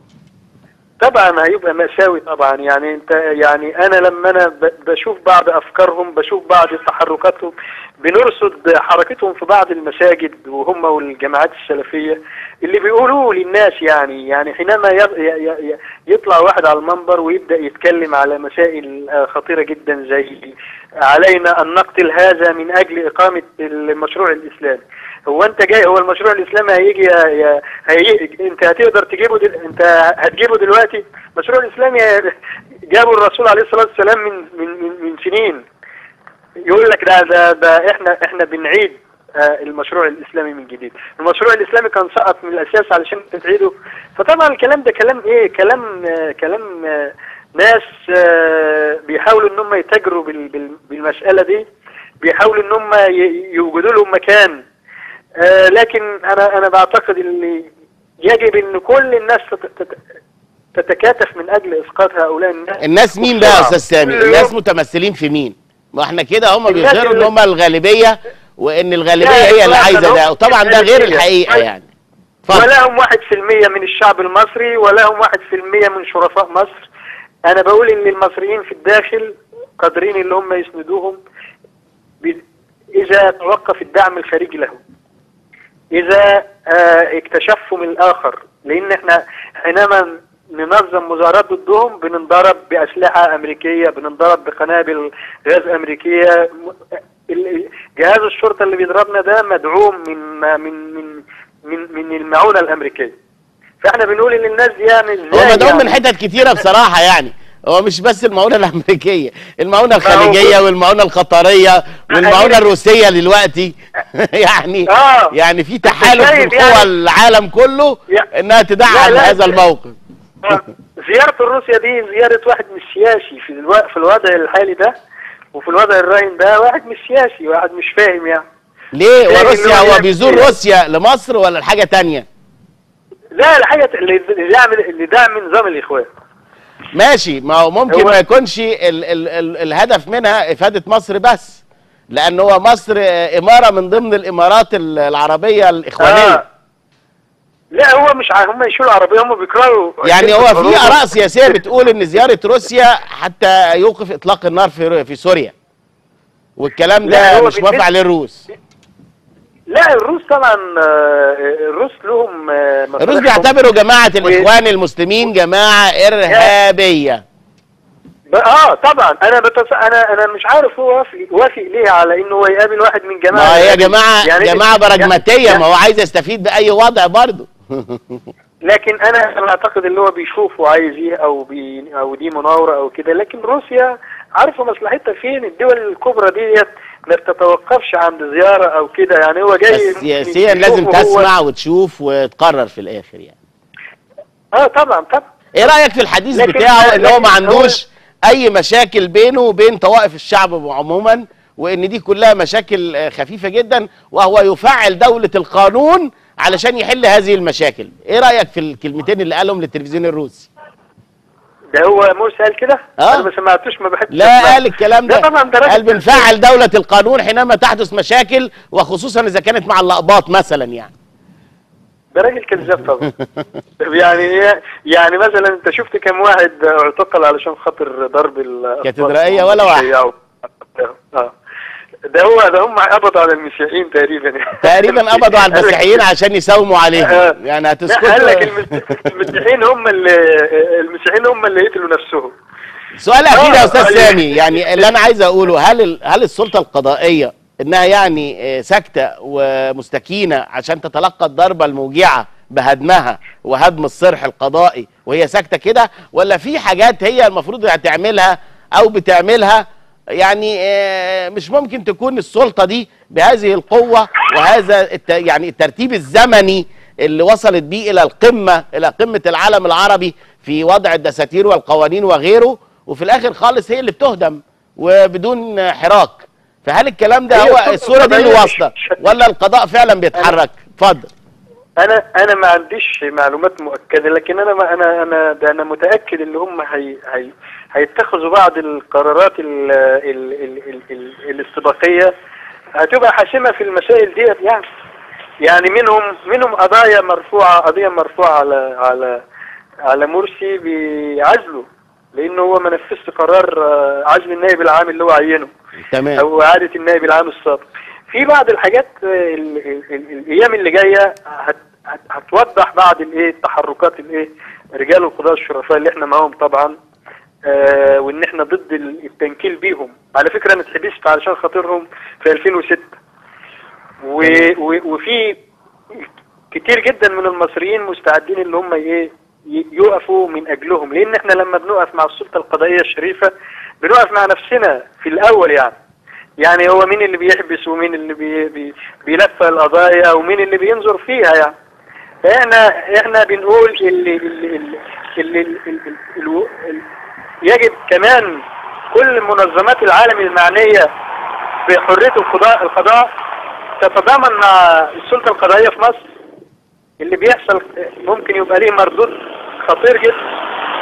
طبعا هيبقى مأساوي طبعا يعني انت يعني انا لما انا ب- بشوف بعض افكارهم بشوف بعض تحركاتهم بنرصد حركتهم في بعض المساجد وهم والجماعات السلفية اللي بيقولوه للناس يعني يعني حينما ي- ي- ي- يطلع واحد على المنبر ويبدأ يتكلم على مسائل آه، خطيرة جدا زي علينا ان نقتل هذا من اجل اقامة المشروع الاسلامي هو انت جاي هو المشروع الاسلامي هيجي يا يا هي انت هتقدر تجيبه دل... انت هتجيبه دلوقتي المشروع الاسلامي جابوا الرسول عليه الصلاه والسلام من من من, من سنين يقول لك ده ده ده احنا احنا بنعيد آه، المشروع الاسلامي من جديد المشروع الاسلامي كان سقط من الاساس علشان تعيده فطبعا الكلام ده كلام ايه كلام آه، كلام آه، ناس آه، بيحاولوا ان هم يتاجروا بال- بال- بالمساله دي بيحاولوا ان هم ي- يوجدوا لهم مكان آه، لكن انا انا بعتقد ان يجب ان كل الناس تت- تت- تتكاتف من اجل اسقاط هؤلاء الناس الناس مين بقى يا بسرعة. استاذ سامي كل الناس يوم. متمثلين في مين ما احنا كده هم الناس بيظهروا ان اللي- هم الغالبيه وان الغالبيه لا، هي اللي لا، عايزه هم ده وطبعا ده غير الغالبية. الحقيقه يعني اتفضل ولا هم واحد في المية من الشعب المصري ولا هم واحد في المية من شرفاء مصر انا بقول ان المصريين في الداخل قادرين اللي هم يسندوهم ب- اذا توقف الدعم الخارجي لهم اذا آه، اكتشفوا من الاخر لان احنا حينما ننظم مظاهرات ضدهم بننضرب باسلحه امريكيه بننضرب بقنابل غاز امريكيه م- ال- جهاز الشرطه اللي بيضربنا ده مدعوم من من من من, من المعونه الامريكيه فاحنا بنقول ان الناس دي يعني هو ازاي مدعوم يعني من حتت كتيره بصراحه يعني هو مش بس المعونه الامريكيه المعونه الخليجيه والمعونه القطريه والمعونه الروسيه دلوقتي يعني آه. يعني في تحالف شايف من قوى يعني- العالم كله يا- انها تدعم لا، لا، هذا الموقف آه، زيارة روسيا دي زيارة واحد مش سياسي في الو... في الوضع الحالي ده وفي الوضع الراهن ده واحد مش سياسي واحد مش فاهم يعني ليه يعني وروسيا إنه هو يعمل بيزور إيه؟ روسيا لمصر ولا لحاجه تانية لا الحاجة اللي اللي يعمل اللي دعم نظام الإخوان ماشي ما هو ممكن هو- ما يكونش ال ال ال الهدف منها افاده مصر بس لان هو مصر آه، اماره من ضمن الامارات ال- العربيه الاخوانيه آه. لا هو مش ع- هم يشيلوا العربية هم بيكرهوا يعني هو في الحروب. اراء سياسيه بتقول ان زياره روسيا حتى يوقف اطلاق النار في في سوريا والكلام لا، ده هو مش موافق بالنسبة- عليه الروس لا الروس طبعا آه، الروس لهم آه، الروس مصالحهم. بيعتبروا جماعه الاخوان المسلمين جماعه ارهابيه ب- اه طبعا انا بتص... انا انا مش عارف هو وافق وافق ليه على انه هو يقابل واحد من جماعه ما هي يعني- جماعه يعني- جماعه براجماتيه يعني- ما هو عايز يستفيد باي وضع برضه لكن انا أنا اعتقد اللي هو بيشوفه عايز ايه او بي او دي مناوره او كده لكن روسيا عارفه مصلحتها فين الدول الكبرى ديت ما بتتوقفش عند زياره او كده يعني هو جاي بس ممكن سياسيا يشوفه لازم هو- تسمع وتشوف وتقرر في الاخر يعني اه طبعا طبعا ايه رايك في الحديث لكن- بتاعه ان هو ما لكن عندوش اي مشاكل بينه وبين طوائف الشعب عموما وان دي كلها مشاكل آه، خفيفه جدا وهو يفعل دوله القانون علشان يحل هذه المشاكل ايه رايك في الكلمتين اللي قالهم للتلفزيون الروسي ده هو موسى قال كده آه. انا ما سمعتوش ما بحبش لا أسمع. قال الكلام ده ده طبعا ده راجل قال بنفعل دولة القانون حينما تحدث مشاكل وخصوصا إذا كانت مع اللقباط مثلا يعني ده راجل كذاب طبعا طب يعني إيه- يعني مثلا انت شفت كم واحد اعتقل علشان خاطر ضرب ال كاتدرائية ولا واحد. اه ده هو ده هم قبضوا على المسيحيين تقريبا تقريبا قبضوا على قال لك- المسيحيين عشان يساوموا عليهم آه. يعني لا هتسكتوا قال لك المس- المسيحيين هم اللي المسيحيين هم اللي يقتلوا نفسهم سؤال اخير يا آه، استاذ يعني- سامي يعني اللي انا عايز اقوله هل ال- هل السلطه القضائيه انها يعني آه، ساكته ومستكينه عشان تتلقى الضربه الموجعه بهدمها وهدم الصرح القضائي وهي ساكته كده ولا في حاجات هي المفروض تعملها او بتعملها يعني آه، مش ممكن تكون السلطه دي بهذه القوه وهذا الت يعني الترتيب الزمني اللي وصلت بيه الى القمه الى قمه العالم العربي في وضع الدساتير والقوانين وغيره وفي الاخر خالص هي اللي بتهدم وبدون حراك فهل الكلام ده هي هو السلطة الصوره دي اللي القضائية واصله مش- ولا القضاء فعلا بيتحرك اتفضل انا انا ما عنديش معلومات مؤكده لكن انا ما انا انا ده انا متاكد ان هم هي هي هيتخذوا بعض القرارات ال ال ال ال ال الاستباقيه هتبقى حاسمه في المسائل ديت يعني يعني منهم منهم قضايا مرفوعه قضيه مرفوعه على على على مرسي بعزله لانه هو ما نفذش قرار آه، عزل النائب العام اللي هو عينه تمام او اعاده النائب العام السابق في بعض الحاجات آه، ال- ال- ال- الايام اللي جايه هت- هت- هتوضح بعض الايه التحركات الايه رجال القضاء الشرفاء اللي احنا معاهم طبعا آه وان احنا ضد ال- التنكيل بيهم على فكره انا اتحبست علشان خاطرهم في 2006 و و وفي كتير جدا من المصريين مستعدين اللي هم ايه ي- يقفوا من اجلهم لان احنا لما بنقف مع السلطه القضائيه الشريفه بنقف مع نفسنا في الاول يعني يعني هو مين اللي بيحبس ومين اللي بي بي بيلف القضايا ومين اللي بينظر فيها يعني فاحنا احنا بنقول اللي اللي اللي, اللي, اللي, اللي, اللي, اللي يجب كمان كل منظمات العالم المعنيه بحريه القضاء القضاء تتضامن مع السلطه القضائيه في مصر اللي بيحصل ممكن يبقى ليه مردود خطير جدا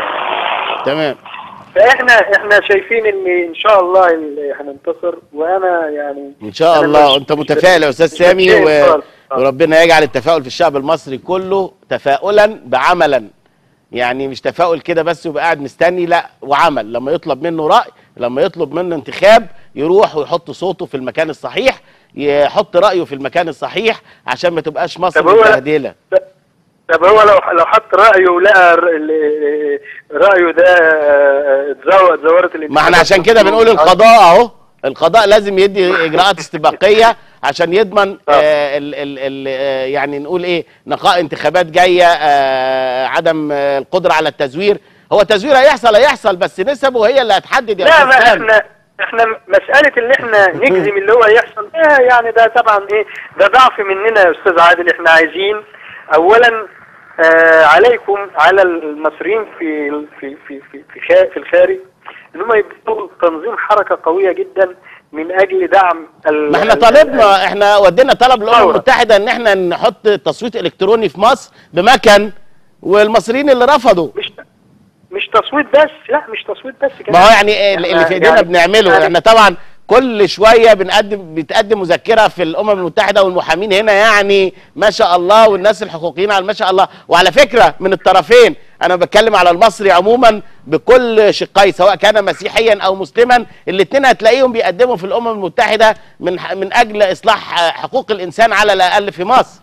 تمام فاحنا احنا شايفين ان ان شاء الله اللي هننتصر وانا يعني ان شاء أنا الله مش- انت مش- متفائل يا استاذ مش سامي متشائم و... خالص. آه. وربنا يجعل التفاؤل في الشعب المصري كله تفاؤلا بعملا يعني مش تفاؤل كده بس ويبقى قاعد مستني لا وعمل لما يطلب منه راي لما يطلب منه انتخاب يروح ويحط صوته في المكان الصحيح يحط رايه في المكان الصحيح عشان ما تبقاش مصر طب هو- متبهدله طب هو لو لو حط رايه ولقى ر- ال- رايه ده آه، اتزور- اتزورت ما احنا عشان كده بنقول القضاء اهو القضاء لازم يدي اجراءات استباقيه عشان يضمن آه. آه ال ال ال آه يعني نقول ايه نقاء انتخابات جايه آه عدم آه القدره على التزوير هو التزوير هيحصل هيحصل بس نسبه هي اللي هتحدد يا لا أستاذ ما سامي. احنا احنا مسألة اللي احنا نجزم اللي هو يحصل ده يعني ده طبعا ايه ده ضعف مننا يا استاذ عادل احنا عايزين اولا آه عليكم على المصريين في في في في في, خا- في الخارج ان هم يبدأوا تنظيم حركة قوية جدا من اجل دعم ال- ما احنا ال- طالبنا احنا ودينا طلب للامم ثورة. المتحده ان احنا نحط تصويت الكتروني في مصر بمكن والمصريين اللي رفضوا مش مش تصويت بس لا مش تصويت بس كمان ما هو يعني إيه اللي في ايدينا يعني- بنعمله يعني- احنا طبعا كل شويه بنقدم بتقدم مذكره في الامم المتحده والمحامين هنا يعني ما شاء الله والناس الحقوقيين على ما شاء الله وعلى فكره من الطرفين انا بتكلم على المصري عموما بكل شقيه سواء كان مسيحيا او مسلما الاثنين هتلاقيهم بيقدموا في الامم المتحده من من اجل اصلاح حقوق الانسان على الاقل في مصر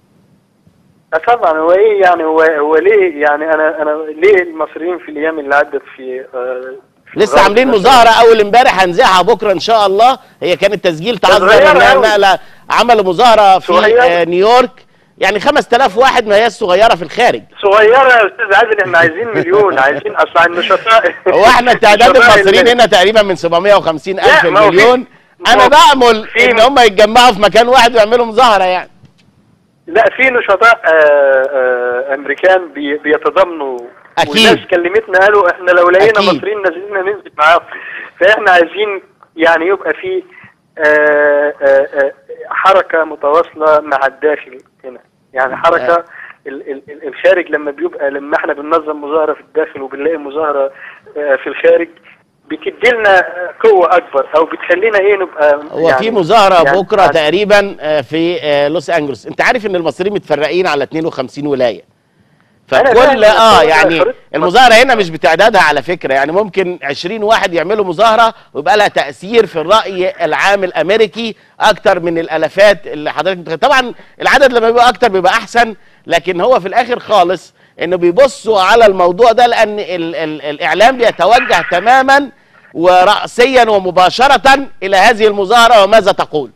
آه طبعا هو ايه يعني هو هو ليه يعني انا انا ليه المصريين في الايام اللي عدت في آه في لسه غرب عاملين مثلاً؟ مظاهره اول امبارح هنذاعها بكره ان شاء الله هي كانت تسجيل تعذر صغيرة انها أوي. نقله عملوا مظاهره في صغيرة. آه، نيويورك يعني 5000 واحد ما هي صغيره في الخارج صغيرة يا استاذ عادل احنا عايزين مليون عايزين اصلا النشطاء هو احنا تعداد النشطاء المصريين اللي- هنا تقريبا من 750 الف لا، ما هو في- مليون ما انا هو بامل في- ان هم يتجمعوا في مكان واحد ويعملوا مظاهره يعني لا في نشطاء آه، آه، امريكان بي- بيتضامنوا أكيد. وناس كلمتنا قالوا احنا لو لقينا أكيد. مصريين نازلين ننزل معاهم فاحنا عايزين يعني يبقى في آه، آه، آه، حركة متواصلة مع الداخل هنا يعني حركة آه. ال- ال- ال- الخارج لما بيبقى لما احنا بننظم مظاهرة في الداخل وبنلاقي مظاهرة آه، في الخارج بتدي لنا قوة أكبر أو بتخلينا إيه نبقى هو في مظاهره يعني بكره عن- تقريبا آه، في آه، لوس انجلوس انت عارف ان المصريين متفرقين على 52 ولايه أنا فكل فاهم، اه بس هو يعني خريطة المظاهره هنا مش بتعدادها على فكره يعني ممكن 20 واحد يعملوا مظاهره ويبقى لها تاثير في الراي العام الامريكي اكتر من الالافات اللي حضرتك متخيل طبعا العدد لما بيبقى اكتر بيبقى احسن لكن هو في الاخر خالص انه بيبصوا على الموضوع ده لان ال ال الاعلام بيتوجه تماما وراسيا ومباشره الى هذه المظاهره وماذا تقول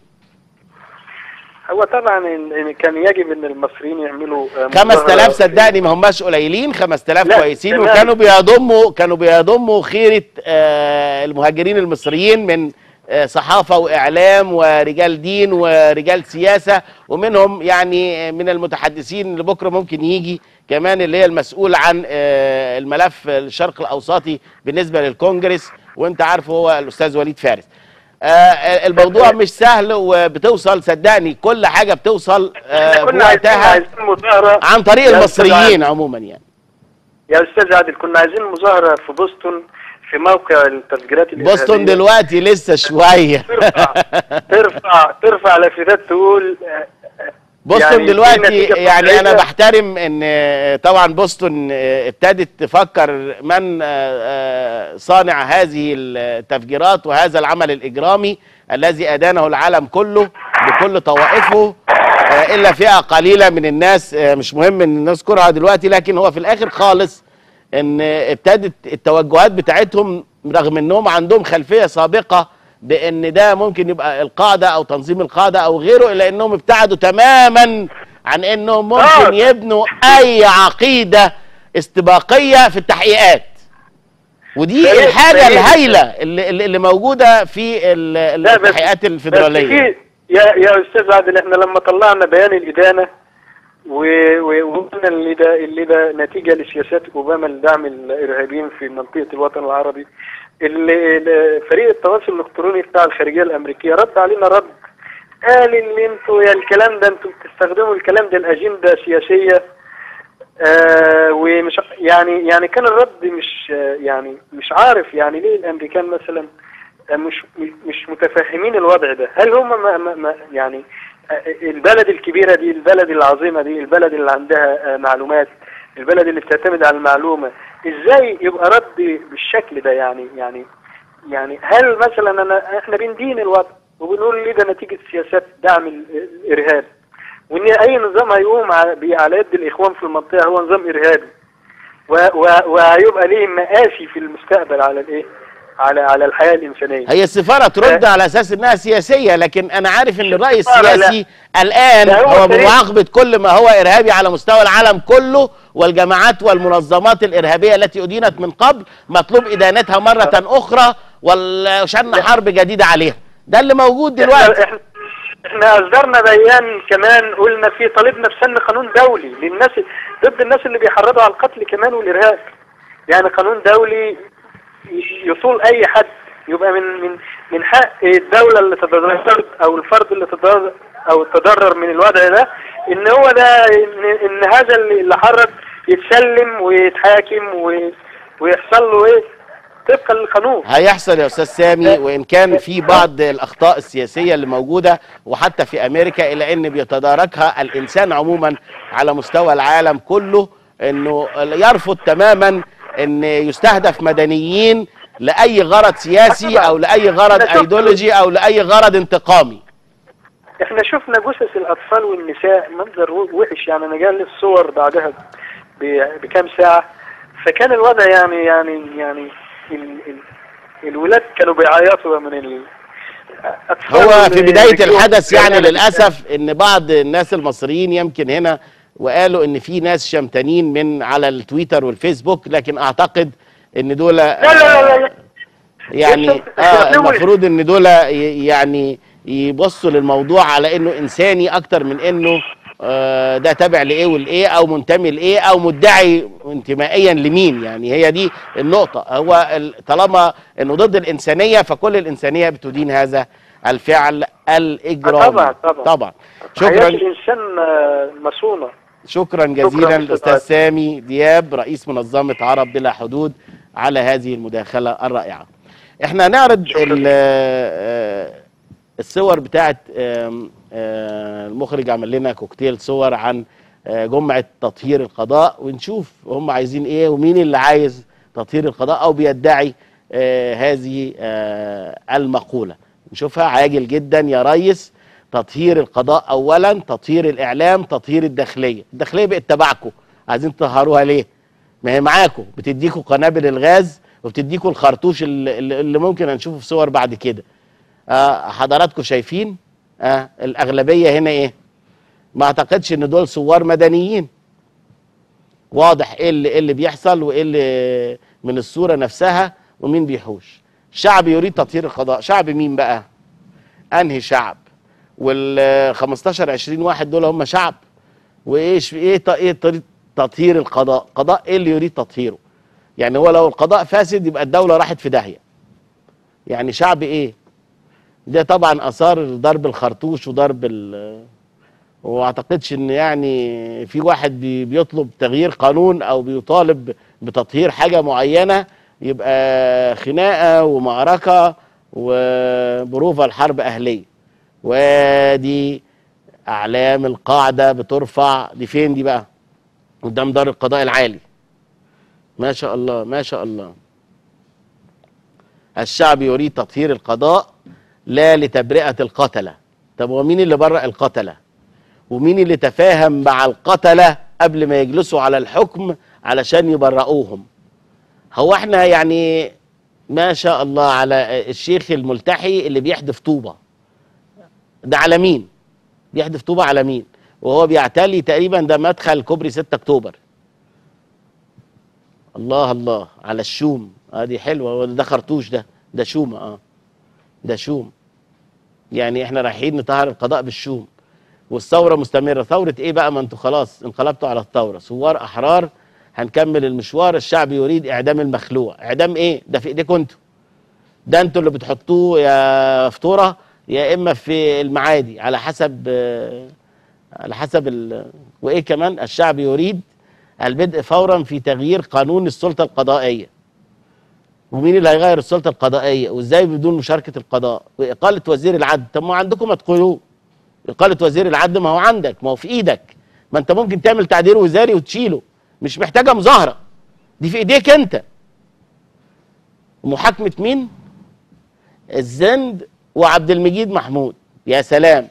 هو طبعا إن- إن كان يجب ان المصريين يعملوا آه، مظاهرة 5000 في- صدقني ما هماش قليلين 5000 لا، كويسين تمام. وكانوا بيضموا كانوا بيضموا خيرة آه، المهاجرين المصريين من آه، صحافة وإعلام ورجال دين ورجال سياسة ومنهم يعني من المتحدثين اللي بكرة ممكن يجي كمان اللي هي المسؤول عن آه، الملف الشرق الأوسطي بالنسبة للكونجرس وانت عارف هو الأستاذ وليد فارس آه، الموضوع مش سهل وبتوصل صدقني كل حاجة بتوصل آه، احنا كنا عايزين بوقتها عايزين مظاهرة عن طريق يا المصريين أستاذ عموما يعني يا استاذ عادل كنا عايزين مظاهرة في بوسطن في موقع التسجيلات بوسطن الإرهابية. دلوقتي لسه شويه ترفع ترفع ترفع لافتات تقول آه، بوسطن يعني دي دلوقتي نتيجة يعني انا طبيعية. بحترم ان طبعا بوسطن ابتدت تفكر من صانع هذه التفجيرات وهذا العمل الاجرامي الذي ادانه العالم كله بكل طوائفه الا فئه قليله من الناس مش مهم ان نذكرها دلوقتي لكن هو في الاخر خالص ان ابتدت التوجهات بتاعتهم رغم انهم عندهم خلفيه سابقه بان ده ممكن يبقى القاعده او تنظيم القاعده او غيره الا انهم ابتعدوا تماما عن انهم ممكن آه. يبنوا اي عقيده استباقيه في التحقيقات ودي فريق- الحاجه فريق- الهائله اللي, اللي اللي موجوده في ال- لا، بس- التحقيقات بس الفيدراليه في يا يا استاذ عادل احنا لما طلعنا بيان الادانه و- و- وقلنا اللي ده اللي ده نتيجه لسياسات اوباما لدعم الارهابيين في منطقه الوطن العربي اللي اللي فريق التواصل الالكتروني بتاع الخارجيه الامريكيه رد علينا رد قال اللي انتوا يا الكلام ده انتوا بتستخدموا الكلام ده الاجنده سياسيه آه ومش يعني يعني كان الرد مش آه يعني مش عارف يعني ليه الامريكان مثلا آه مش مش متفهمين الوضع ده هل هم ما ما ما يعني آه البلد الكبيره دي البلد العظيمه دي البلد اللي عندها آه معلومات البلد اللي بتعتمد على المعلومه ازاي يبقى رد بالشكل ده يعني يعني يعني هل مثلا انا احنا بندين الوضع وبنقول ليه ده نتيجه سياسات دعم ال- الارهاب وان اي نظام هيقوم على بي- على يد الاخوان في المنطقه هو نظام ارهابي و- و- وهيبقى ليه مآسي في المستقبل على الايه على على الحياه الانسانيه هي السفاره ترد على اساس انها سياسيه لكن انا عارف ان الراي السفارة لا. السياسي الان لا، هو هو فريق- بمعاقبه كل ما هو ارهابي على مستوى العالم كله والجماعات والمنظمات الارهابيه التي ادينت من قبل مطلوب ادانتها مره اخرى وشن حرب جديده عليها ده اللي موجود دلوقتي احنا احنا احنا اصدرنا بيان كمان قلنا فيه طالبنا بسن قانون دولي للناس ضد الناس اللي بيحرضوا على القتل كمان والارهاب يعني قانون دولي ي- يطول اي حد يبقى من من من حق الدوله اللي تضرر او الفرد اللي تضرر او تضرر من الوضع ده ان هو ده ان, إن هذا اللي اللي حرض يتسلم ويتحاكم و- ويحصل له ايه طبقا للقانون هيحصل يا استاذ سامي وان كان في بعض الاخطاء السياسيه اللي موجوده وحتى في امريكا الا ان بيتداركها الانسان عموما على مستوى العالم كله انه يرفض تماما ان يستهدف مدنيين لاي غرض سياسي او لاي غرض ايديولوجي او لاي غرض انتقامي احنا شفنا جثث الاطفال والنساء منظر وحش يعني انا جالي الصور بعدها ب- بكام ساعه فكان الوضع يعني يعني يعني ال ال الولاد كانوا بيعيطوا من ال أطفال هو في اللي بدايه رجلهم الحدث يعني جريانة للاسف ان بعض الناس المصريين يمكن هنا وقالوا ان في ناس شمتانين من على التويتر والفيسبوك لكن اعتقد ان دول لا لا لا لا يعني يا أستاذ، اه إحنا بنقول- المفروض ان دول ي- يعني يبصوا للموضوع على انه انساني اكتر من انه آه ده تابع لايه والايه او منتمي لايه او مدعي انتمائيا لمين يعني هي دي النقطه هو ال- طالما انه ضد الانسانيه فكل الانسانيه بتدين هذا الفعل الاجرامي طبعا، طبعا. طبعا حياه شكرا الانسان آه، مصونه شكرا جزيلا شكراً الاستاذ أستاذ سامي دياب رئيس منظمه عرب بلا حدود على هذه المداخله الرائعه احنا هنعرض ال- آه، الصور بتاعت آم، آه، المخرج عمل لنا كوكتيل صور عن آه، جمعه تطهير القضاء ونشوف هم عايزين ايه ومين اللي عايز تطهير القضاء او بيدعي آه، هذه آه، المقوله نشوفها عاجل جدا يا ريس تطهير القضاء اولا تطهير الاعلام تطهير الداخليه الداخليه بقت تبعكم عايزين تطهروها ليه ما هي معاكم بتديكوا قنابل الغاز وبتديكوا الخرطوش اللي, اللي ممكن هنشوفه في صور بعد كده آه حضراتكم شايفين آه الاغلبيه هنا ايه ما اعتقدش ان دول ثوار مدنيين واضح ايه اللي, إيه اللي بيحصل وايه اللي من الصوره نفسها ومين بيحوش شعب يريد تطهير القضاء شعب مين بقى انهي شعب وال 15 20 واحد دول هم شعب وايش ايه ط- ايه طريقه تطهير القضاء قضاء ايه اللي يريد تطهيره يعني هو لو القضاء فاسد يبقى الدوله راحت في داهيه يعني شعب ايه ده طبعا اثار ضرب الخرطوش وضرب ال واعتقدش ان يعني في واحد بي- بيطلب تغيير قانون او بيطالب بتطهير حاجه معينه يبقى خناقه ومعركه وبروفه الحرب اهليه وادي اعلام القاعده بترفع دي فين دي بقى قدام دار القضاء العالي ما شاء الله ما شاء الله الشعب يريد تطهير القضاء لا لتبرئه القتله طب ومين اللي برأ القتله ومين اللي تفاهم مع القتله قبل ما يجلسوا على الحكم علشان يبرئوهم هو احنا يعني ما شاء الله على الشيخ الملتحي اللي بيحدف طوبه ده على مين بيحدف طوبه على مين وهو بيعتلي تقريبا ده مدخل كوبري 6 اكتوبر الله الله على الشوم اه دي حلوه ولا ده خرطوش ده ده شومه اه ده شوم يعني احنا رايحين نطهر القضاء بالشوم والثوره مستمره ثوره ايه بقى ما انتوا خلاص انقلبتوا على الثوره ثوار احرار هنكمل المشوار الشعب يريد اعدام المخلوع اعدام ايه ده في ايديكم انتوا ده انتوا اللي بتحطوه يا فطوره يا اما في المعادي على حسب آه، على حسب ال... وايه كمان الشعب يريد البدء فورا في تغيير قانون السلطه القضائيه ومين اللي هيغير السلطه القضائيه وازاي بدون مشاركه القضاء واقاله وزير العدل طب ما عندكم ما تقولوه اقاله وزير العدل ما هو عندك ما هو في ايدك ما انت ممكن تعمل تعديل وزاري وتشيله مش محتاجه مظاهره دي في ايديك انت محاكمه مين الزند وعبد المجيد محمود يا سلام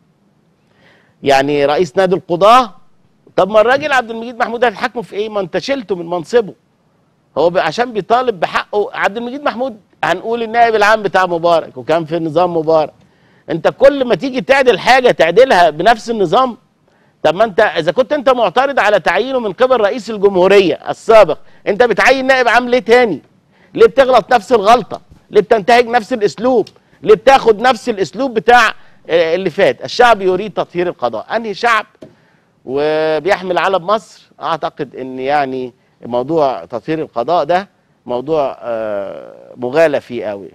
يعني رئيس نادي القضاه طب ما الراجل عبد المجيد محمود هتحاكمه في ايه ما انت شلته من منصبه هو ب- عشان بيطالب بحقه عبد المجيد محمود هنقول النائب العام بتاع مبارك وكان في نظام مبارك انت كل ما تيجي تعدل حاجه تعدلها بنفس النظام طب ما انت اذا كنت انت معترض على تعيينه من قبل رئيس الجمهوريه السابق انت بتعين نائب عام ليه تاني ليه بتغلط نفس الغلطه ليه بتنتهج نفس الاسلوب ليه بتاخد نفس الاسلوب بتاع آه، اللي فات الشعب يريد تطهير القضاء انهي شعب وبيحمل علم مصر اعتقد ان يعني موضوع تطهير القضاء ده موضوع آه، مغالى فيه قوي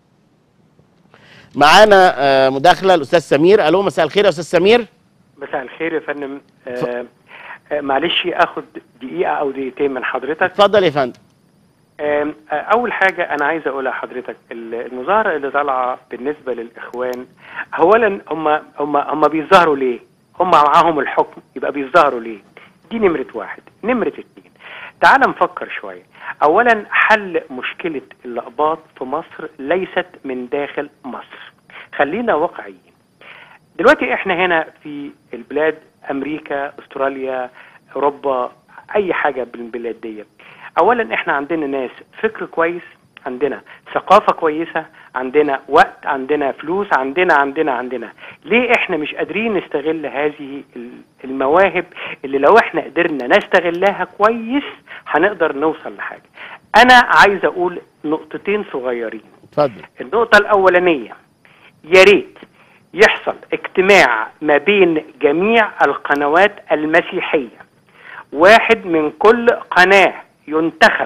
معانا آه، مداخله الاستاذ سمير الو مساء الخير يا استاذ سمير مساء الخير يا فندم آه آه معلش اخد دقيقه او دقيقتين من حضرتك اتفضل يا فندم آم، آه، اول حاجه انا عايز اقولها لحضرتك ال- المظاهره اللي طالعه بالنسبه للاخوان اولا هم هم هم بيظهروا ليه هم معاهم الحكم يبقى بيظهروا ليه دي نمره واحد نمره اتنين تعال نفكر شويه اولا حل مشكله الاقباط في مصر ليست من داخل مصر خلينا واقعيين دلوقتي احنا هنا في البلاد امريكا استراليا اوروبا اي حاجه بالبلاد دي اولا احنا عندنا ناس فكر كويس عندنا ثقافة كويسة عندنا وقت عندنا فلوس عندنا عندنا عندنا ليه احنا مش قادرين نستغل هذه ال- المواهب اللي لو احنا قدرنا نستغلها كويس هنقدر نوصل لحاجة انا عايز اقول نقطتين صغيرين اتفضل النقطة الأولانية يا ريت يحصل اجتماع ما بين جميع القنوات المسيحية واحد من كل قناة ينتخب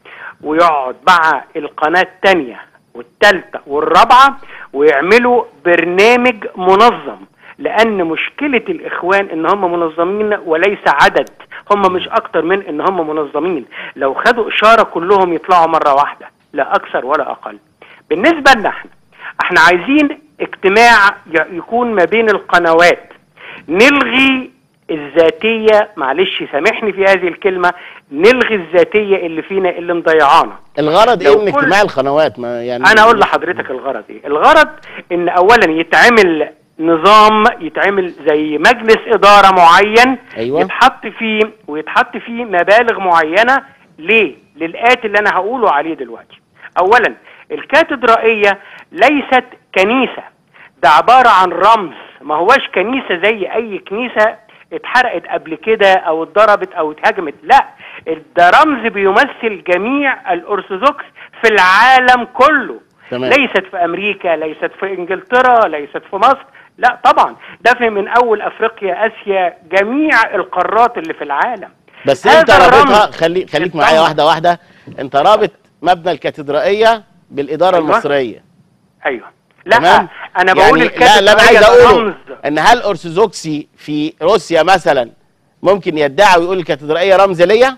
ويقعد مع القناة التانية والتالتة والرابعة ويعملوا برنامج منظم لأن مشكلة الإخوان إن هم منظمين وليس عدد هم مش أكتر من إن هم منظمين لو خدوا إشارة كلهم يطلعوا مرة واحدة لا أكثر ولا أقل بالنسبة لنا احنا احنا عايزين اجتماع ي- يكون ما بين القنوات نلغي الذاتية معلش سامحني في هذه الكلمة نلغي الذاتية اللي فينا اللي مضيعانا الغرض لو ايه من كل- اجتماع القنوات ما يعني انا اقول لحضرتك الغرض ايه الغرض ان اولا يتعمل نظام يتعمل زي مجلس اداره معين أيوة. يتحط فيه ويتحط فيه مبالغ معينه ليه للآتي اللي انا هقوله عليه دلوقتي اولا الكاتدرائيه ليست كنيسه ده عباره عن رمز ما هواش كنيسه زي اي كنيسه اتحرقت قبل كده او اتضربت او اتهاجمت لا ده رمز بيمثل جميع الارثوذكس في العالم كله تمام. ليست في امريكا ليست في انجلترا ليست في مصر لا طبعا ده في من اول افريقيا اسيا جميع القارات اللي في العالم بس هذا انت رابطها الرمز خلي خليك الضم. معايا واحده واحده انت رابط مبنى الكاتدرائيه بالاداره أيوة. المصريه ايوه لا تمام انا بقول يعني لا لا انا الكاتدرائية عايز ده اقوله رمز ان هل ارثوذكسي في روسيا مثلا ممكن يدعي ويقول الكاتدرائيه رمز ليا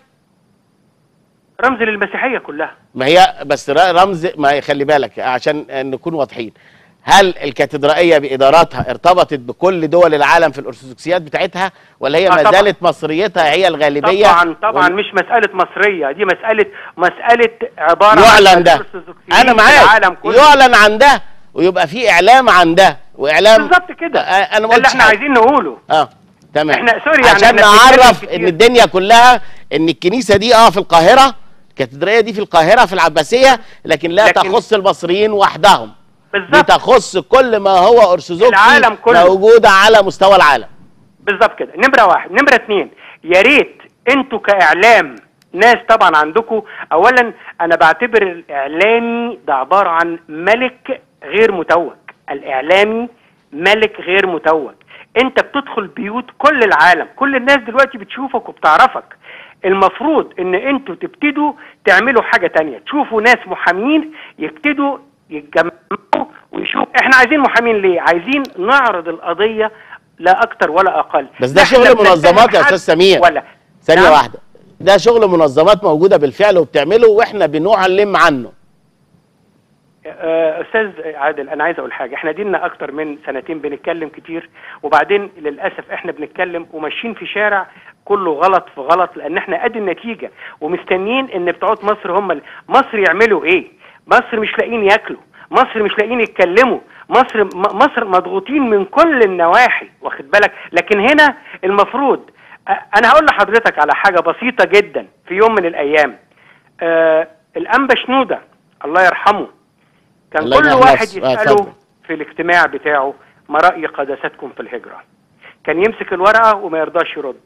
رمز للمسيحيه كلها ما هي بس ر- رمز ما هي خلي بالك عشان نكون واضحين هل الكاتدرائيه باداراتها ارتبطت بكل دول العالم في الارثوذكسيات بتاعتها ولا هي آه ما طبعاً. زالت مصريتها هي الغالبيه طبعا طبعا وال- مش مساله مصريه دي مساله مساله عباره يعلن ده الأرثوذكسيين انا في معاك العالم كله يعلن عن ده ويبقى في اعلام عن ده واعلام بالظبط كده آه، انا ما ده اللي قلتش احنا حاجة. عايزين نقوله اه تمام إحنا- سوري يعني عشان إحنا بنتكلم نعرف كتير. ان الدنيا كلها ان الكنيسه دي اه في القاهره الكاتدرائيه دي في القاهره في العباسيه لكن لا لكن- تخص المصريين وحدهم دي بالظبط تخص كل ما هو ارثوذكسي العالم كله. موجود على مستوى العالم بالظبط كده نمره واحد نمره اتنين يا ريت انتوا كاعلام ناس طبعا عندكم اولا انا بعتبر الاعلامي ده عباره عن ملك غير متوج الاعلامي ملك غير متوج انت بتدخل بيوت كل العالم كل الناس دلوقتي بتشوفك وبتعرفك المفروض ان انتوا تبتدوا تعملوا حاجة تانية تشوفوا ناس محامين يبتدوا يتجمعوا ويشوفوا احنا عايزين محامين ليه عايزين نعرض القضية لا اكتر ولا اقل بس ده نحن شغل بنتهم منظمات يا حد استاذ سمير ولا ثانيه نعم. واحده ده شغل منظمات موجوده بالفعل وبتعمله واحنا بنعلم عنه آه، استاذ عادل انا عايز اقول حاجه احنا دينا اكتر من سنتين بنتكلم كتير وبعدين للاسف احنا بنتكلم وماشيين في شارع كله غلط في غلط لان احنا ادي النتيجه ومستنيين ان بتوع مصر هم ال- مصر يعملوا ايه مصر مش لاقيين ياكلوا مصر مش لاقيين يتكلموا مصر م- مصر مضغوطين من كل النواحي واخد بالك لكن هنا المفروض آه، انا هقول لحضرتك على حاجه بسيطه جدا في يوم من الايام آه الانبا شنوده الله يرحمه كان الله كل يرحمه واحد نفسه. آه، يسأله اتفضل. في الاجتماع بتاعه ما رأي قداستكم في الهجرة كان يمسك الورقة وما يرضاش يرد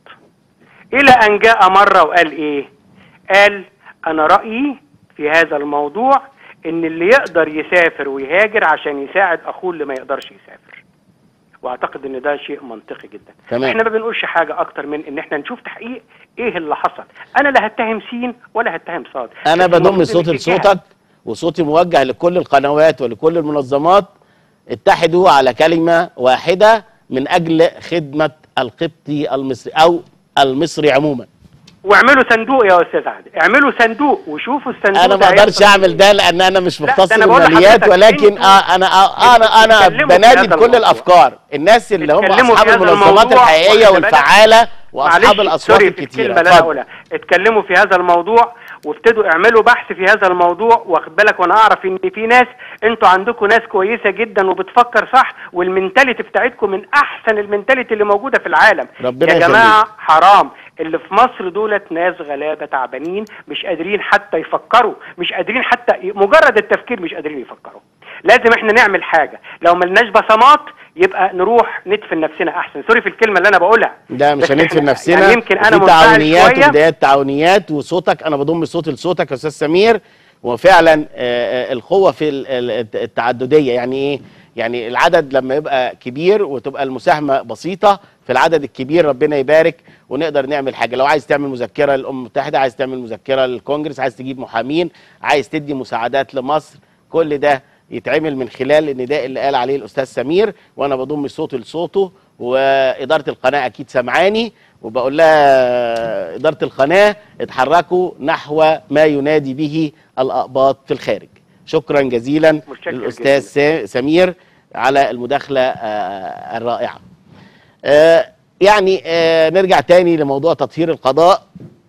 إلى أن جاء مرة وقال إيه قال أنا رأيي في هذا الموضوع إن اللي يقدر يسافر ويهاجر عشان يساعد أخوه اللي ما يقدرش يسافر واعتقد ان ده شيء منطقي جدا تمام. احنا ما بنقولش حاجه اكتر من ان احنا نشوف تحقيق ايه اللي حصل انا لا هتهم سين ولا هتهم صاد انا بس المفروض بضم صوتي إن في جهة لصوتك وصوتي موجه لكل القنوات ولكل المنظمات اتحدوا على كلمه واحده من اجل خدمه القبطي المصري او المصري عموما واعملوا صندوق يا استاذ عادل اعملوا صندوق وشوفوا الصندوق انا ده ما اقدرش هيحصل اعمل إيه. ده لان انا مش لا، مختص ده أنا بقول بالماليات لحضرتك ولكن أنتوا آه انا آه انا انا اتكلموا في بنادي هذا بكل الموضوع. الافكار الناس اللي هم اتكلموا اصحاب في هذا المنظمات الموضوع الحقيقيه واخد بالك؟ والفعاله واصحاب معلش، الاصوات سوري في الكتيره الكلمه اللي انا اتفضل. اقولها اتكلموا في هذا الموضوع وابتدوا اعملوا بحث في هذا الموضوع واخد بالك وانا اعرف ان في ناس انتوا عندكم ناس كويسه جدا وبتفكر صح والمنتاليتي بتاعتكم من احسن المنتاليتي اللي موجوده في العالم ربنا يا يخليك. جماعه حرام اللي في مصر دولت ناس غلابه تعبانين مش قادرين حتى يفكروا مش قادرين حتى ي- مجرد التفكير مش قادرين يفكروا لازم احنا نعمل حاجه لو ملناش بصمات يبقى نروح ندفن نفسنا احسن سوري في الكلمه اللي انا بقولها ده مش بس هندفن إحنا- نفسنا يعني يمكن انا في منفعل تعاونيات شويه وبدايات تعاونيات وصوتك انا بضم صوتي لصوتك يا استاذ سمير وفعلا آه، آه، القوه في ال- ال- التعدديه يعني ايه يعني العدد لما يبقى كبير وتبقى المساهمه بسيطه في العدد الكبير ربنا يبارك ونقدر نعمل حاجه لو عايز تعمل مذكره للامم المتحده عايز تعمل مذكره للكونجرس عايز تجيب محامين عايز تدي مساعدات لمصر كل ده يتعمل من خلال النداء اللي قال عليه الاستاذ سمير وانا بضم صوتي لصوته واداره القناه اكيد سمعاني وبقول لها اداره القناه اتحركوا نحو ما ينادي به الاقباط في الخارج شكرا جزيلا متشكر للاستاذ سا- سمير على المداخله آه، الرائعه آه، يعني آه، نرجع تاني لموضوع تطهير القضاء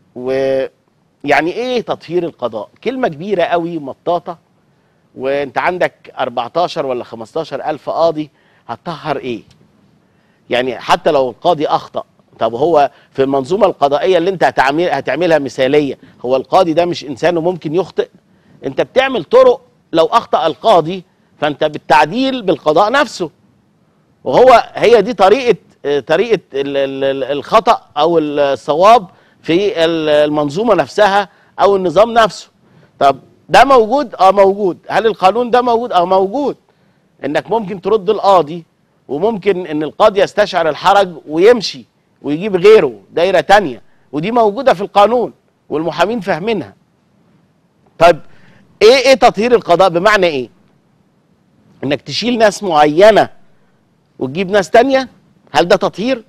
ويعني ايه تطهير القضاء كلمه كبيره قوي مطاطه وانت عندك 14 ولا 15 الف قاضي هتطهر ايه يعني حتى لو القاضي اخطا طب هو في المنظومه القضائيه اللي انت هتعمل هتعملها مثاليه هو القاضي ده مش انسان وممكن يخطئ انت بتعمل طرق لو اخطا القاضي فانت بالتعديل بالقضاء نفسه وهو هي دي طريقه آه، طريقه ال- ال- ال- الخطا او الصواب في ال- المنظومه نفسها او النظام نفسه طب ده موجود اه موجود هل القانون ده موجود اه موجود انك ممكن ترد القاضي وممكن ان القاضي يستشعر الحرج ويمشي ويجيب غيره دايره تانية ودي موجوده في القانون والمحامين فاهمينها طيب ايه ايه تطهير القضاء بمعنى ايه انك تشيل ناس معينه وتجيب ناس تانية هل ده تطهير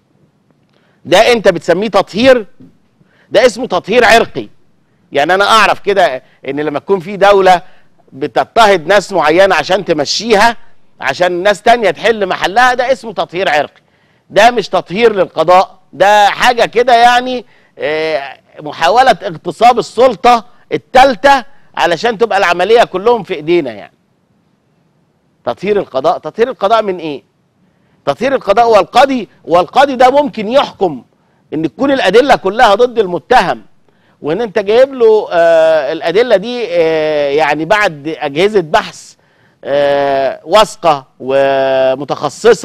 ده انت بتسميه تطهير ده اسمه تطهير عرقي يعني انا اعرف كده ان لما تكون في دولة بتضطهد ناس معينة عشان تمشيها عشان ناس تانية تحل محلها ده اسمه تطهير عرقي ده مش تطهير للقضاء ده حاجة كده يعني آه، محاولة اغتصاب السلطة التالتة علشان تبقى العملية كلهم في ايدينا يعني تطهير القضاء تطهير القضاء من ايه تطهير القضاء والقاضي والقاضي ده ممكن يحكم ان تكون الادله كلها ضد المتهم وان انت جايب له آه الادله دي آه يعني بعد اجهزه بحث آه واثقه ومتخصصه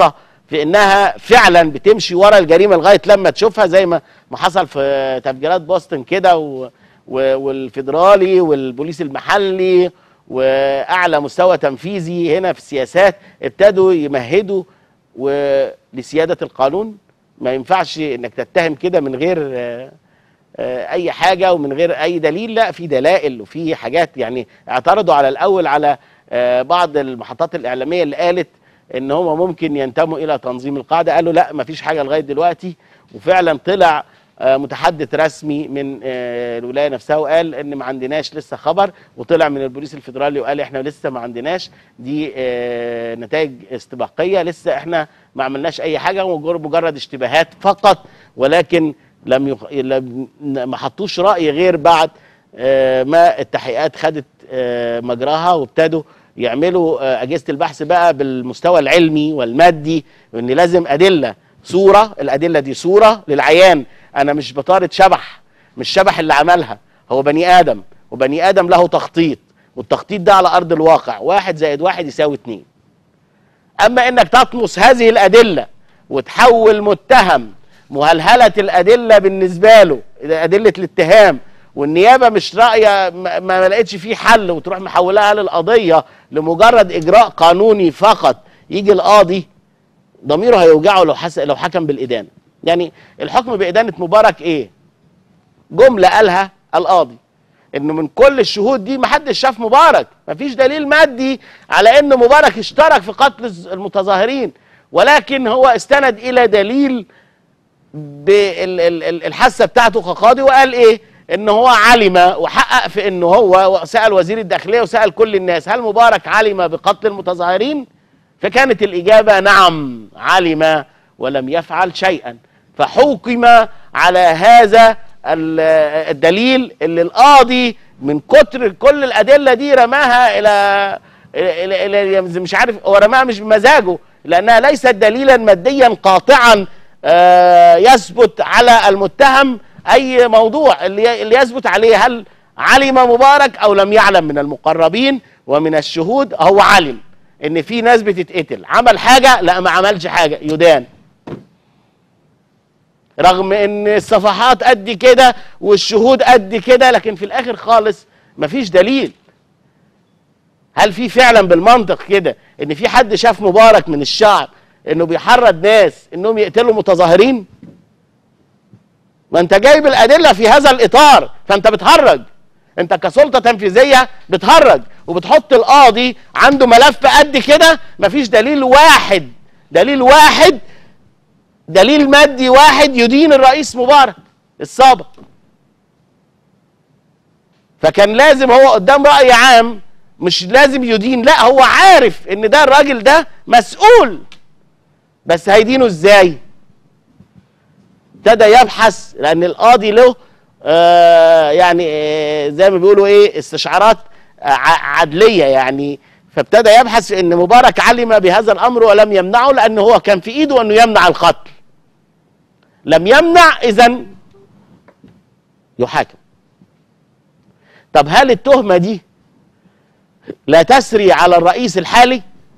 في انها فعلا بتمشي ورا الجريمه لغايه لما تشوفها زي ما ما حصل في تفجيرات بوسطن كده و و- والفيدرالي والبوليس المحلي واعلى مستوى تنفيذي هنا في السياسات ابتدوا يمهدوا و- لسياده القانون ما ينفعش انك تتهم كده من غير آه، آه، اي حاجه ومن غير اي دليل لا في دلائل وفي حاجات يعني اعترضوا على الاول على آه، بعض المحطات الاعلاميه اللي قالت ان هم ممكن ينتموا الى تنظيم القاعده قالوا لا ما فيش حاجه لغايه دلوقتي وفعلا طلع آه، متحدث رسمي من آه، الولايه نفسها وقال ان ما عندناش لسه خبر وطلع من البوليس الفيدرالي وقال احنا لسه ما عندناش دي آه، نتائج استباقيه لسه احنا ما عملناش اي حاجه مجر- مجرد اشتباهات فقط ولكن لم, يخ... لم ما حطوش راي غير بعد آه، ما التحقيقات خدت آه، مجراها وابتدوا يعملوا آه، اجهزه البحث بقى بالمستوى العلمي والمادي وان لازم ادله صوره الادله دي صوره للعيان انا مش بطارد شبح مش شبح اللي عملها هو بني ادم وبني ادم له تخطيط والتخطيط ده على ارض الواقع واحد زائد واحد يساوي اتنين اما انك تطمس هذه الادله وتحول متهم مهلهله الادله بالنسبه له ادله الاتهام والنيابه مش رايه ما, ما لقيتش فيه حل وتروح محولها للقضيه لمجرد اجراء قانوني فقط يجي القاضي ضميره هيوجعه لو حس لو حكم بالادانه يعني الحكم بادانه مبارك ايه جمله قالها القاضي انه من كل الشهود دي محدش شاف مبارك مفيش دليل مادي على ان مبارك اشترك في قتل المتظاهرين ولكن هو استند الى دليل بالحاسه بتاعته كقاضي وقال ايه ان هو علم وحقق في انه هو سال وزير الداخليه وسال كل الناس هل مبارك علم بقتل المتظاهرين فكانت الاجابه نعم علم ولم يفعل شيئا فحكم على هذا ال- الدليل اللي القاضي من كتر كل الادله دي رماها الى الى, إلى مش عارف هو رماها مش بمزاجه لانها ليست دليلا ماديا قاطعا آه، يثبت على المتهم اي موضوع اللي اللي يثبت عليه هل علم مبارك او لم يعلم من المقربين ومن الشهود هو علم ان في ناس بتتقتل عمل حاجه لا ما عملش حاجه يدان رغم ان الصفحات قد كده والشهود قد كده لكن في الاخر خالص مفيش دليل هل في فعلا بالمنطق كده ان في حد شاف مبارك من الشعب انه بيحرض ناس انهم يقتلوا متظاهرين ما انت جايب الادله في هذا الاطار فانت بتهرج انت كسلطه تنفيذيه بتهرج وبتحط القاضي عنده ملف قد كده مفيش دليل واحد دليل واحد دليل مادي واحد يدين الرئيس مبارك السابق فكان لازم هو قدام رأي عام مش لازم يدين لا هو عارف ان ده الراجل ده مسؤول بس هيدينه ازاي ابتدى يبحث لان القاضي له آه يعني آه زي ما بيقولوا ايه استشعارات آه ع- عدليه يعني فابتدى يبحث في ان مبارك علم بهذا الامر ولم يمنعه لان هو كان في ايده انه يمنع القتل لم يمنع اذا يحاكم طب هل التهمه دي لا تسري على الرئيس الحالي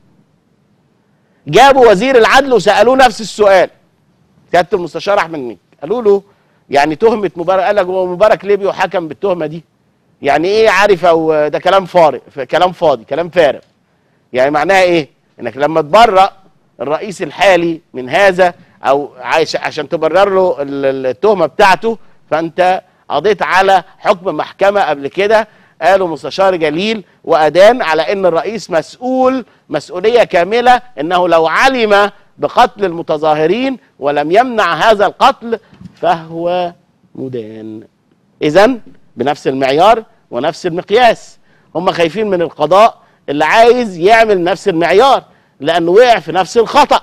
جابوا وزير العدل وسالوه نفس السؤال سياده المستشار احمد مكي قالوا له يعني تهمه مبارك قال لك هو مبارك ليه بيحاكم بالتهمه دي يعني ايه عارف او ده كلام فارغ كلام فاضي كلام فارغ يعني معناها ايه انك لما تبرأ الرئيس الحالي من هذا او عايش عشان تبرر له ال- ال- التهمه بتاعته فانت قضيت على حكم محكمه قبل كده قالوا مستشار جليل وادان على ان الرئيس مسؤول مسؤوليه كامله انه لو علم بقتل المتظاهرين ولم يمنع هذا القتل فهو مدان اذا بنفس المعيار ونفس المقياس هم خايفين من القضاء اللي عايز يعمل نفس المعيار لانه وقع في نفس الخطأ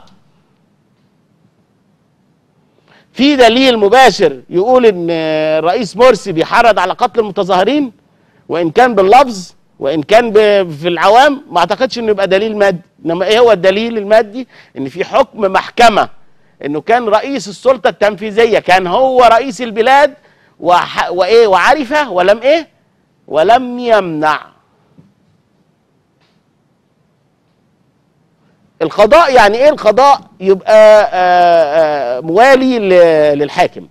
في دليل مباشر يقول ان الرئيس مرسي بيحرض على قتل المتظاهرين وان كان باللفظ وان كان ب- في العوام ما اعتقدش انه يبقى دليل مادي انما ايه هو الدليل المادي ان في حكم محكمه انه كان رئيس السلطه التنفيذيه كان هو رئيس البلاد وح... وايه وعرف ولم ايه ولم يمنع القضاء يعني ايه القضاء يبقى آه، آه، موالي ل- للحاكم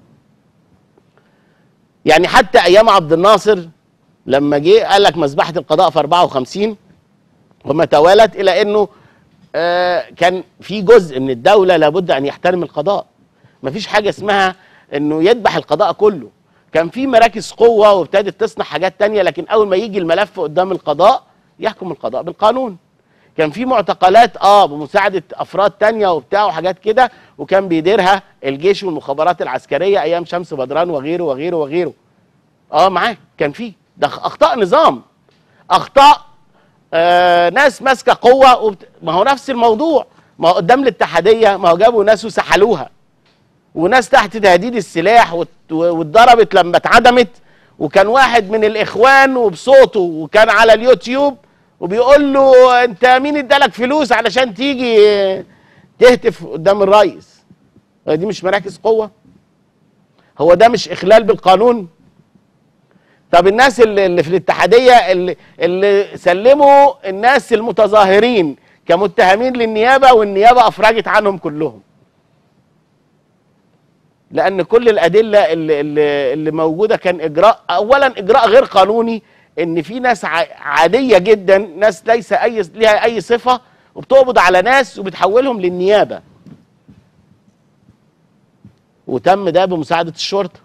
يعني حتى ايام عبد الناصر لما جه قال لك مذبحه القضاء في 54 وما توالت الى انه آه، كان في جزء من الدوله لابد ان يحترم القضاء مفيش حاجه اسمها انه يذبح القضاء كله كان في مراكز قوه وابتدت تصنع حاجات تانية لكن اول ما يجي الملف قدام القضاء يحكم القضاء بالقانون كان في معتقلات اه بمساعده افراد تانية وبتاع وحاجات كده وكان بيديرها الجيش والمخابرات العسكريه ايام شمس بدران وغيره وغيره وغيره اه معاه كان في ده اخطاء نظام اخطاء آه ناس ماسكه قوه وبت... ما هو نفس الموضوع ما هو قدام الاتحاديه ما هو جابوا ناس وسحلوها وناس تحت تهديد السلاح وات- واتضربت لما اتعدمت وكان واحد من الاخوان وبصوته وكان على اليوتيوب وبيقول له انت مين ادالك فلوس علشان تيجي آه، تهتف قدام الرئيس هو دي مش مراكز قوه هو ده مش اخلال بالقانون طب الناس اللي اللي في الاتحاديه اللي, اللي سلموا الناس المتظاهرين كمتهمين للنيابه والنيابه افرجت عنهم كلهم لان كل الادله اللي, اللي, اللي موجوده كان اجراء اولا اجراء غير قانوني ان في ناس ع- عاديه جدا ناس ليس اي ليها اي صفه وبتقبض على ناس وبتحولهم للنيابه وتم ده بمساعده الشرطه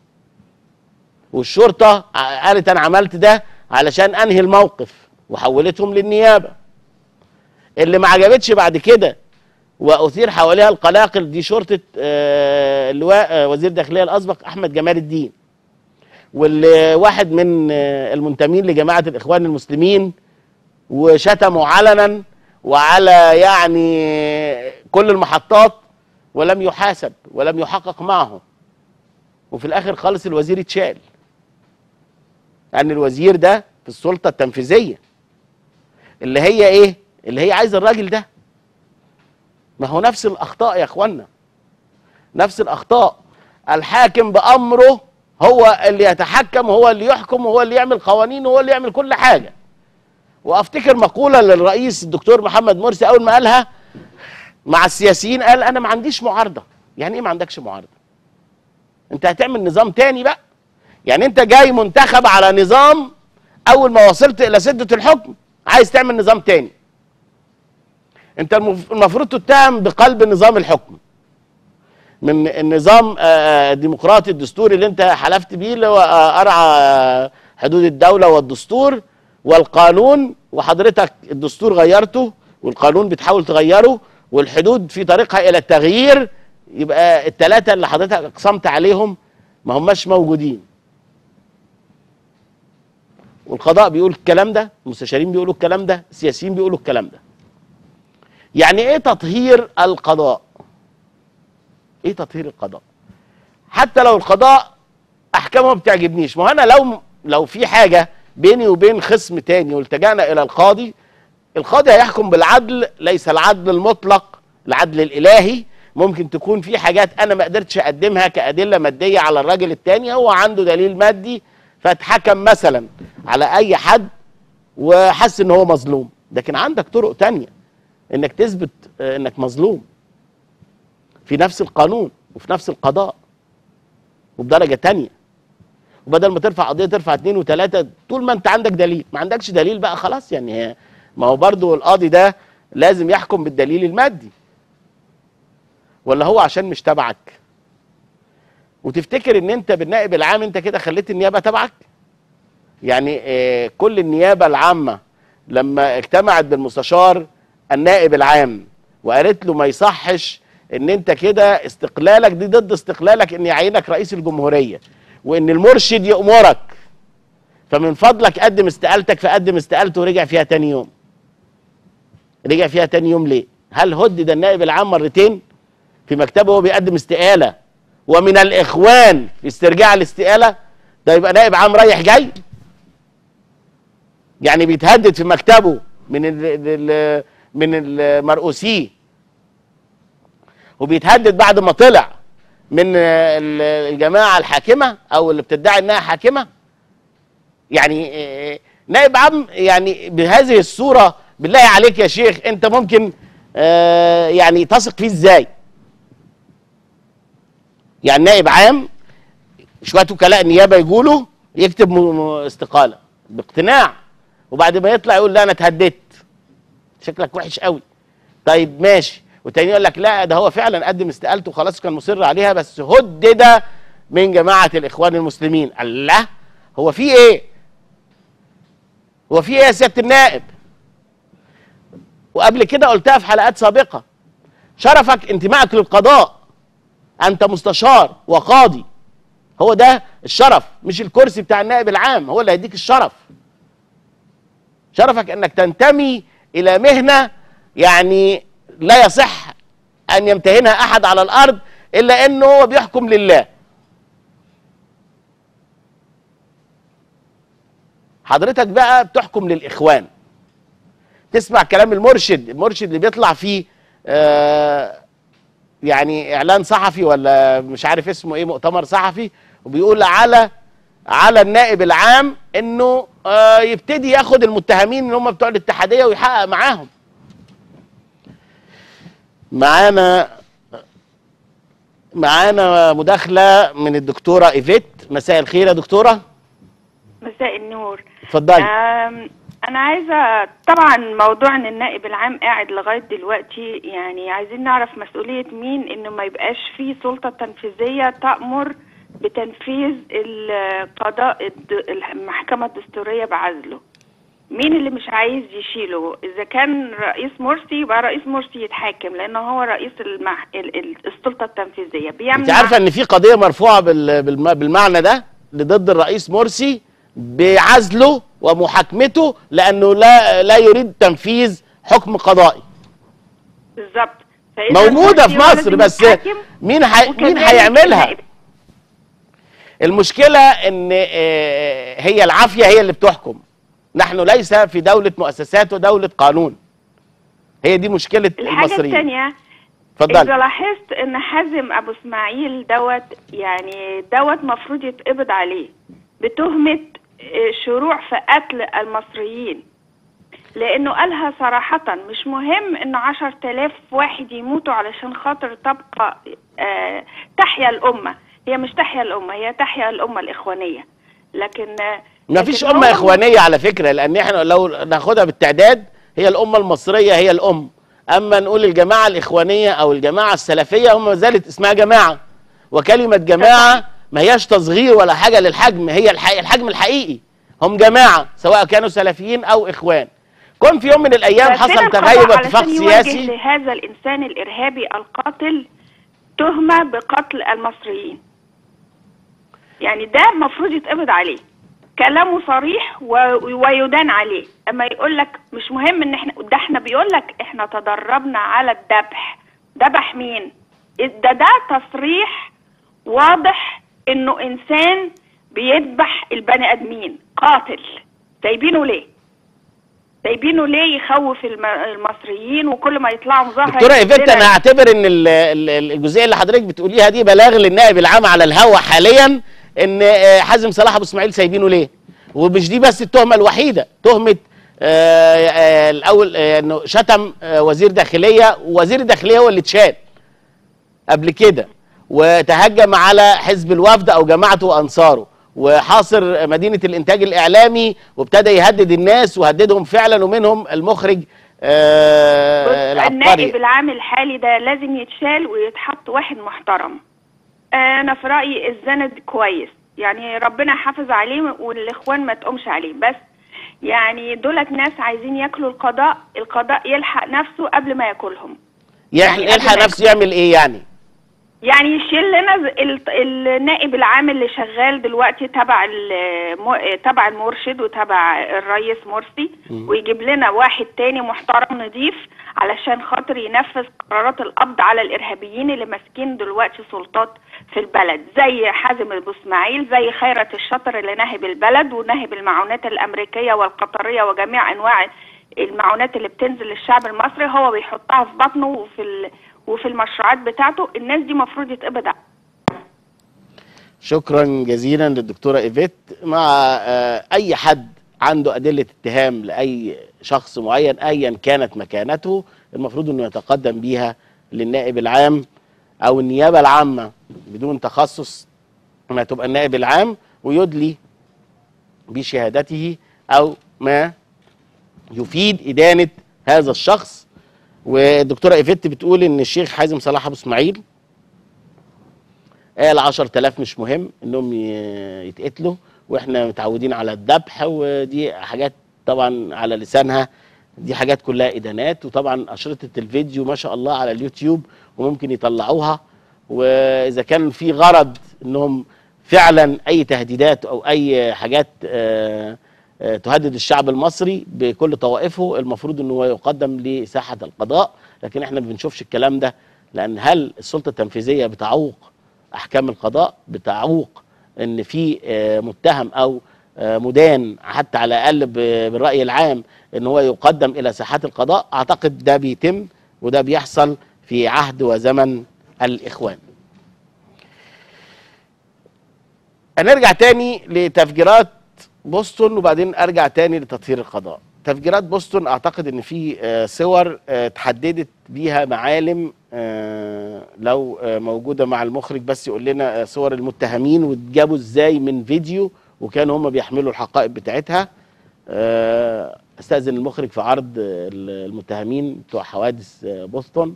والشرطه ع- قالت انا عملت ده علشان انهي الموقف وحولتهم للنيابه اللي ما عجبتش بعد كده واثير حواليها القلاقل دي شرطه آه، اللواء آه، وزير الداخليه الاسبق احمد جمال الدين واللي واحد من آه، المنتمين لجماعه الاخوان المسلمين وشتموا علنا وعلى يعني كل المحطات ولم يحاسب ولم يحقق معه وفي الاخر خالص الوزير اتشال لان الوزير ده في السلطه التنفيذيه اللي هي ايه اللي هي عايزه الراجل ده ما هو نفس الاخطاء يا اخوانا نفس الاخطاء الحاكم بامره هو اللي يتحكم وهو اللي يحكم وهو اللي يعمل قوانين وهو اللي يعمل كل حاجه وافتكر مقوله للرئيس الدكتور محمد مرسي اول ما قالها مع السياسيين قال انا ما عنديش معارضه يعني ايه ما عندكش معارضه انت هتعمل نظام تاني بقى يعني انت جاي منتخب على نظام اول ما وصلت الى سده الحكم عايز تعمل نظام تاني انت المف- المفروض تتهم بقلب نظام الحكم من النظام آه، الديمقراطي الدستوري اللي انت حلفت بيه اللي هو آه، ارعى آه، حدود الدوله والدستور والقانون وحضرتك الدستور غيرته والقانون بتحاول تغيره والحدود في طريقها الى التغيير يبقى الثلاثه اللي حضرتك اقسمت عليهم ما هماش موجودين والقضاء بيقول الكلام ده المستشارين بيقولوا الكلام ده السياسيين بيقولوا الكلام ده يعني ايه تطهير القضاء ايه تطهير القضاء حتى لو القضاء احكامه ما بتعجبنيش ما هو انا لو لو في حاجه بيني وبين خصم تاني والتجأنا الى القاضي القاضي هيحكم بالعدل ليس العدل المطلق العدل الالهي ممكن تكون في حاجات انا ما قدرتش اقدمها كادله ماديه على الراجل التاني هو عنده دليل مادي فاتحكم مثلا على اي حد وحس ان هو مظلوم لكن عندك طرق تانية انك تثبت آه، انك مظلوم في نفس القانون وفي نفس القضاء وبدرجه تانية وبدل ما ترفع قضيه ترفع اتنين وتلاته طول ما انت عندك دليل ما عندكش دليل بقى خلاص يعني هي- ما هو برضو القاضي ده لازم يحكم بالدليل المادي ولا هو عشان مش تبعك وتفتكر ان انت بالنائب العام انت كده خليت النيابه تبعك يعني آه، كل النيابه العامه لما اجتمعت بالمستشار النائب العام وقالت له ما يصحش ان انت كده استقلالك دي ضد استقلالك ان يعينك رئيس الجمهوريه وان المرشد يأمرك فمن فضلك قدم استقالتك فقدم استقالته ورجع فيها تاني يوم رجع فيها تاني يوم ليه هل هدد النائب العام مرتين في مكتبه وهو بيقدم استقاله ومن الاخوان في استرجاع الاستقاله ده يبقى نائب عام رايح جاي يعني بيتهدد في مكتبه من ال ال من المرؤوسيه وبيتهدد بعد ما طلع من ال- الجماعه الحاكمه او اللي بتدعي انها حاكمه يعني آه، نائب عام يعني بهذه الصوره بالله عليك يا شيخ انت ممكن آه يعني تثق فيه ازاي يعني نائب عام شويه وكلاء النيابه يقولوا يكتب م- م- استقاله باقتناع وبعد ما يطلع يقول لا انا اتهددت شكلك وحش قوي طيب ماشي والتاني يقول لك لا ده هو فعلا قدم استقالته وخلاص كان مصر عليها بس هدد من جماعه الاخوان المسلمين الله هو في ايه هو في ايه يا سياده النائب وقبل كده قلتها في حلقات سابقه شرفك انتمائك للقضاء انت مستشار وقاضي هو ده الشرف مش الكرسي بتاع النائب العام هو اللي هيديك الشرف شرفك انك تنتمي الى مهنه يعني لا يصح ان يمتهنها احد على الارض الا انه هو بيحكم لله حضرتك بقى بتحكم للاخوان تسمع كلام المرشد المرشد اللي بيطلع فيه آه يعني اعلان صحفي ولا مش عارف اسمه ايه مؤتمر صحفي وبيقول على على النائب العام انه آه يبتدي ياخد المتهمين اللي هم بتوع الاتحاديه ويحقق معاهم معانا معانا مداخله من الدكتوره ايفيت مساء الخير يا دكتوره مساء النور اتفضلي آم، انا عايزه طبعا موضوع ان النائب العام قاعد لغايه دلوقتي يعني عايزين نعرف مسؤوليه مين انه ما يبقاش في سلطه تنفيذيه تامر بتنفيذ القضاء الد- المحكمه الدستوريه بعزله مين اللي مش عايز يشيله اذا كان رئيس مرسي يبقى رئيس مرسي يتحاكم لانه هو رئيس المح... ال... ال... السلطه التنفيذيه بيمنع انت عارفه ان في قضيه مرفوعه بال- بالم- بالمعنى ده ضد الرئيس مرسي بعزله ومحاكمته لانه لا لا يريد تنفيذ حكم قضائي بالظبط فإذا موجوده في المرسي هو مصر لازم بس يتحاكم مين حي... مين وكذلك هيعملها النائب. المشكله ان آه، هي العافيه هي اللي بتحكم نحن ليس في دوله مؤسسات ودوله قانون هي دي مشكله الحاجه المصريين الثانيه اذا اتفضلي لاحظت ان حازم ابو اسماعيل دوت يعني دوت مفروض يتقبض عليه بتهمه آه، شروع في قتل المصريين لانه قالها صراحة مش مهم انه عشر تلاف واحد يموتوا علشان خاطر تبقى آه تحيا الامة هي مش تحيا الامة هي تحيا الامة الاخوانية لكن آه، ما فيش لكن امه هو- اخوانيه على فكره لان احنا لو ناخدها بالتعداد هي الامه المصريه هي الام اما نقول الجماعه الاخوانيه او الجماعه السلفيه هم ما زالت اسمها جماعه وكلمه جماعه ما هياش تصغير ولا حاجه للحجم هي الحقيقة الحجم الحقيقي هم جماعه سواء كانوا سلفيين او اخوان كون في يوم من الايام فكان حصل القضاء تغيب اتفاق علشان يوجه سياسي لهذا الإنسان الإرهابي القاتل تهمة بقتل المصريين يعني ده المفروض يتقبض عليه كلامه صريح و- ويدان عليه اما يقول لك مش مهم ان احنا ده احنا بيقول لك احنا تدربنا على الذبح ذبح مين ده ده تصريح واضح انه انسان بيذبح البني ادمين قاتل سايبينه ليه سايبينه ليه يخوف الم- المصريين وكل ما يطلعوا مظاهره دكتوره يجيب ايفيت لنا- انا اعتبر ان ال- ال- الجزئيه اللي حضرتك بتقوليها دي بلاغ للنائب العام على الهوا حاليا ان آه، حازم صلاح ابو اسماعيل سايبينه ليه ومش دي بس التهمه الوحيده تهمه آه، آه، الاول آه، انه شتم آه، وزير داخليه ووزير الداخليه هو اللي اتشال قبل كده وتهجم على حزب الوفد او جماعته وانصاره وحاصر مدينه الانتاج الاعلامي وابتدى يهدد الناس وهددهم فعلا ومنهم المخرج آه بص، العبقري النائب العام الحالي ده لازم يتشال ويتحط واحد محترم انا في رايي الزند كويس يعني ربنا حافظ عليه والاخوان ما تقومش عليه بس يعني دولت ناس عايزين ياكلوا القضاء القضاء يلحق نفسه قبل ما ياكلهم يح- يعني يلحق قبل ما نفسه يعمل ايه يعني يعني يشيل لنا ز- ال- النائب العام اللي شغال دلوقتي تبع الم- تبع المرشد وتبع الرئيس مرسي ويجيب لنا واحد تاني محترم نضيف علشان خاطر ينفذ قرارات القبض على الارهابيين اللي ماسكين دلوقتي سلطات في البلد زي حازم ابو اسماعيل زي خيرت الشاطر اللي ناهب البلد وناهب المعونات الامريكيه والقطريه وجميع انواع المعونات اللي بتنزل للشعب المصري هو بيحطها في بطنه وفي ال... وفي المشروعات بتاعته الناس دي مفروض يتقبض عليها. شكرا جزيلا للدكتوره ايفيت مع آه، اي حد عنده ادله اتهام لاي شخص معين ايا كانت مكانته المفروض انه يتقدم بيها للنائب العام او النيابه العامه بدون تخصص ما تبقى النائب العام ويدلي بشهادته او ما يفيد ادانه هذا الشخص والدكتوره ايفيت بتقول ان الشيخ حازم صلاح ابو اسماعيل قال 10000 مش مهم انهم ي- يتقتلوا واحنا متعودين على الذبح ودي حاجات طبعا على لسانها دي حاجات كلها ادانات وطبعا اشرطه الفيديو ما شاء الله على اليوتيوب وممكن يطلعوها واذا كان في غرض انهم فعلا اي تهديدات او اي حاجات آه، آه، تهدد الشعب المصري بكل طوائفه المفروض ان هو يقدم لساحه القضاء لكن احنا ما بنشوفش الكلام ده لان هل السلطه التنفيذيه بتعوق احكام القضاء بتعوق ان في آه، متهم او آه، مدان حتى على الاقل ب- بالراي العام ان هو يقدم الى ساحات القضاء اعتقد ده بيتم وده بيحصل في عهد وزمن الاخوان هنرجع تاني لتفجيرات بوسطن وبعدين ارجع تاني لتطهير القضاء تفجيرات بوسطن اعتقد ان في آه، صور آه، تحددت بيها معالم آه، لو آه، موجوده مع المخرج بس يقول لنا آه، صور المتهمين واتجابوا ازاي من فيديو وكانوا هم بيحملوا الحقائب بتاعتها آه، استاذن المخرج في عرض آه، المتهمين بتوع حوادث آه، بوسطن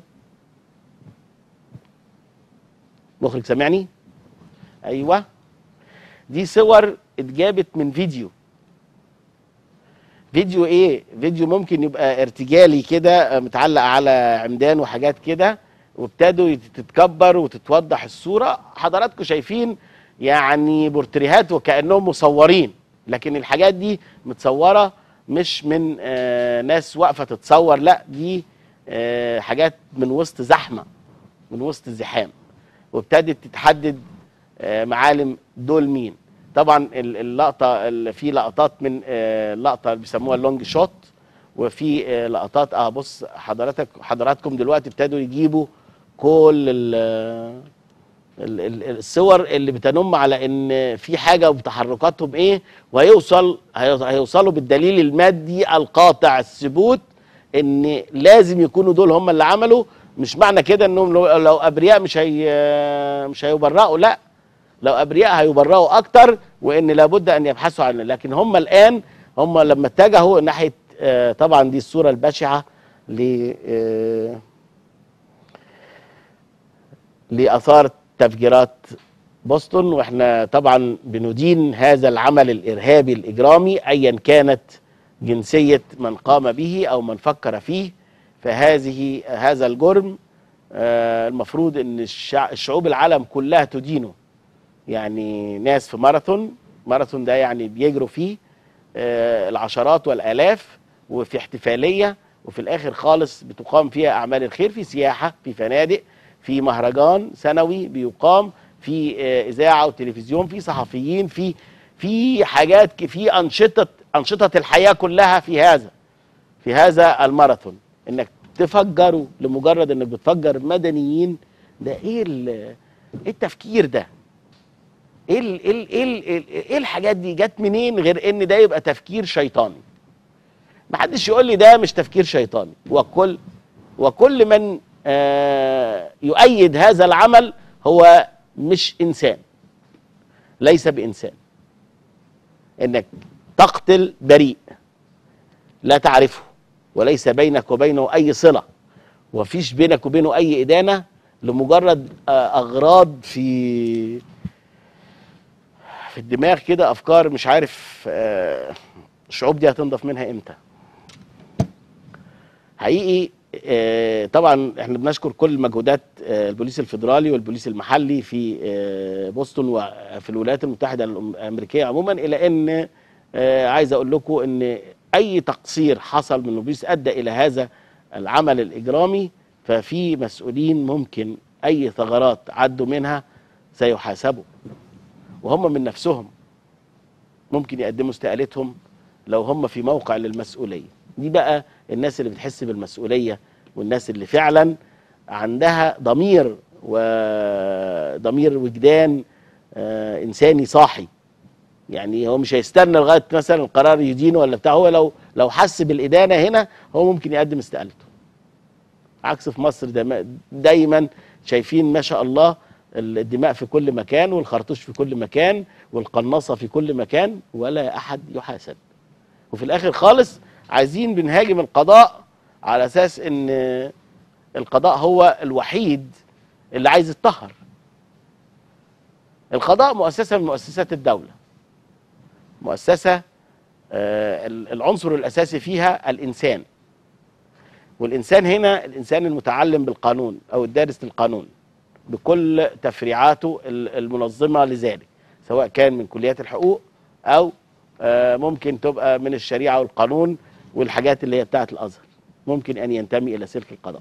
مخرج سامعني ايوه دي صور اتجابت من فيديو فيديو ايه فيديو ممكن يبقى ارتجالي كده آه، متعلق على عمدان وحاجات كده وابتدوا يت- تتكبر وتتوضح الصوره حضراتكم شايفين يعني بورتريهات وكانهم مصورين لكن الحاجات دي متصوره مش من آه ناس واقفه تتصور لا دي آه حاجات من وسط زحمه من وسط الزحام وابتدت تتحدد آه، معالم دول مين طبعا ال- اللقطه ال- في لقطات من آه، لقطه اللي بيسموها اللونج شوت وفي آه، لقطات اه بص حضرتك حضراتكم دلوقتي ابتدوا يجيبوا كل ال- ال- ال- الصور اللي بتنم على ان في حاجه وتحركاتهم ايه وهيوصل هي- هيوصلوا بالدليل المادي القاطع الثبوت ان لازم يكونوا دول هم اللي عملوا مش معنى كده انهم لو, لو ابرياء مش هي مش هيبرئوا لا لو ابرياء هيبرئوا اكتر وان لابد ان يبحثوا عن لكن هم الان هم لما اتجهوا ناحيه آه، طبعا دي الصوره البشعه ل آه، لاثار تفجيرات بوسطن واحنا طبعا بندين هذا العمل الارهابي الاجرامي ايا كانت جنسيه من قام به او من فكر فيه فهذه هذا الجرم آه، المفروض ان الشع- الشعوب العالم كلها تدينه يعني ناس في ماراثون ماراثون ده يعني بيجروا فيه آه، العشرات والالاف وفي احتفاليه وفي الاخر خالص بتقام فيها اعمال الخير في سياحه في فنادق في مهرجان سنوي بيقام في آه، اذاعه وتلفزيون في صحفيين في في حاجات ك- في انشطه انشطه الحياه كلها في هذا في هذا الماراثون انك تفجروا لمجرد انك بتفجر مدنيين ده ايه ال- ايه التفكير ده ايه ال ايه ال ايه, ال ايه الحاجات دي جت منين غير ان ده يبقى تفكير شيطاني محدش يقول لي ده مش تفكير شيطاني وكل وكل من آه يؤيد هذا العمل هو مش انسان ليس بانسان انك تقتل بريء لا تعرفه وليس بينك وبينه اي صله وفيش بينك وبينه اي ادانه لمجرد آه، اغراض في في الدماغ كده افكار مش عارف آه، الشعوب دي هتنضف منها امتى حقيقي آه، طبعا احنا بنشكر كل مجهودات آه، البوليس الفيدرالي والبوليس المحلي في آه، بوسطن وفي الولايات المتحده الامريكيه عموما الى ان آه، عايز اقول لكم ان اي تقصير حصل من البوليس ادى الى هذا العمل الاجرامي ففي مسؤولين ممكن اي ثغرات عدوا منها سيحاسبوا وهم من نفسهم ممكن يقدموا استقالتهم لو هم في موقع للمسؤوليه دي بقى الناس اللي بتحس بالمسؤوليه والناس اللي فعلا عندها ضمير وضمير وجدان آه انساني صاحي يعني هو مش هيستنى لغايه مثلا القرار يدينه ولا بتاع هو لو لو حس بالادانه هنا هو ممكن يقدم استقالته عكس في مصر دايما, دايما شايفين ما شاء الله الدماء في كل مكان والخرطوش في كل مكان والقناصه في كل مكان ولا احد يحاسب وفي الاخر خالص عايزين بنهاجم القضاء على اساس ان القضاء هو الوحيد اللي عايز يتطهر القضاء مؤسسه من مؤسسات الدوله مؤسسه آه، العنصر الاساسي فيها الانسان والانسان هنا الانسان المتعلم بالقانون او الدارس للقانون بكل تفريعاته ال- المنظمه لذلك سواء كان من كليات الحقوق او آه، ممكن تبقى من الشريعه والقانون والحاجات اللي هي بتاعه الازهر ممكن ان ينتمي الى سلك القضاء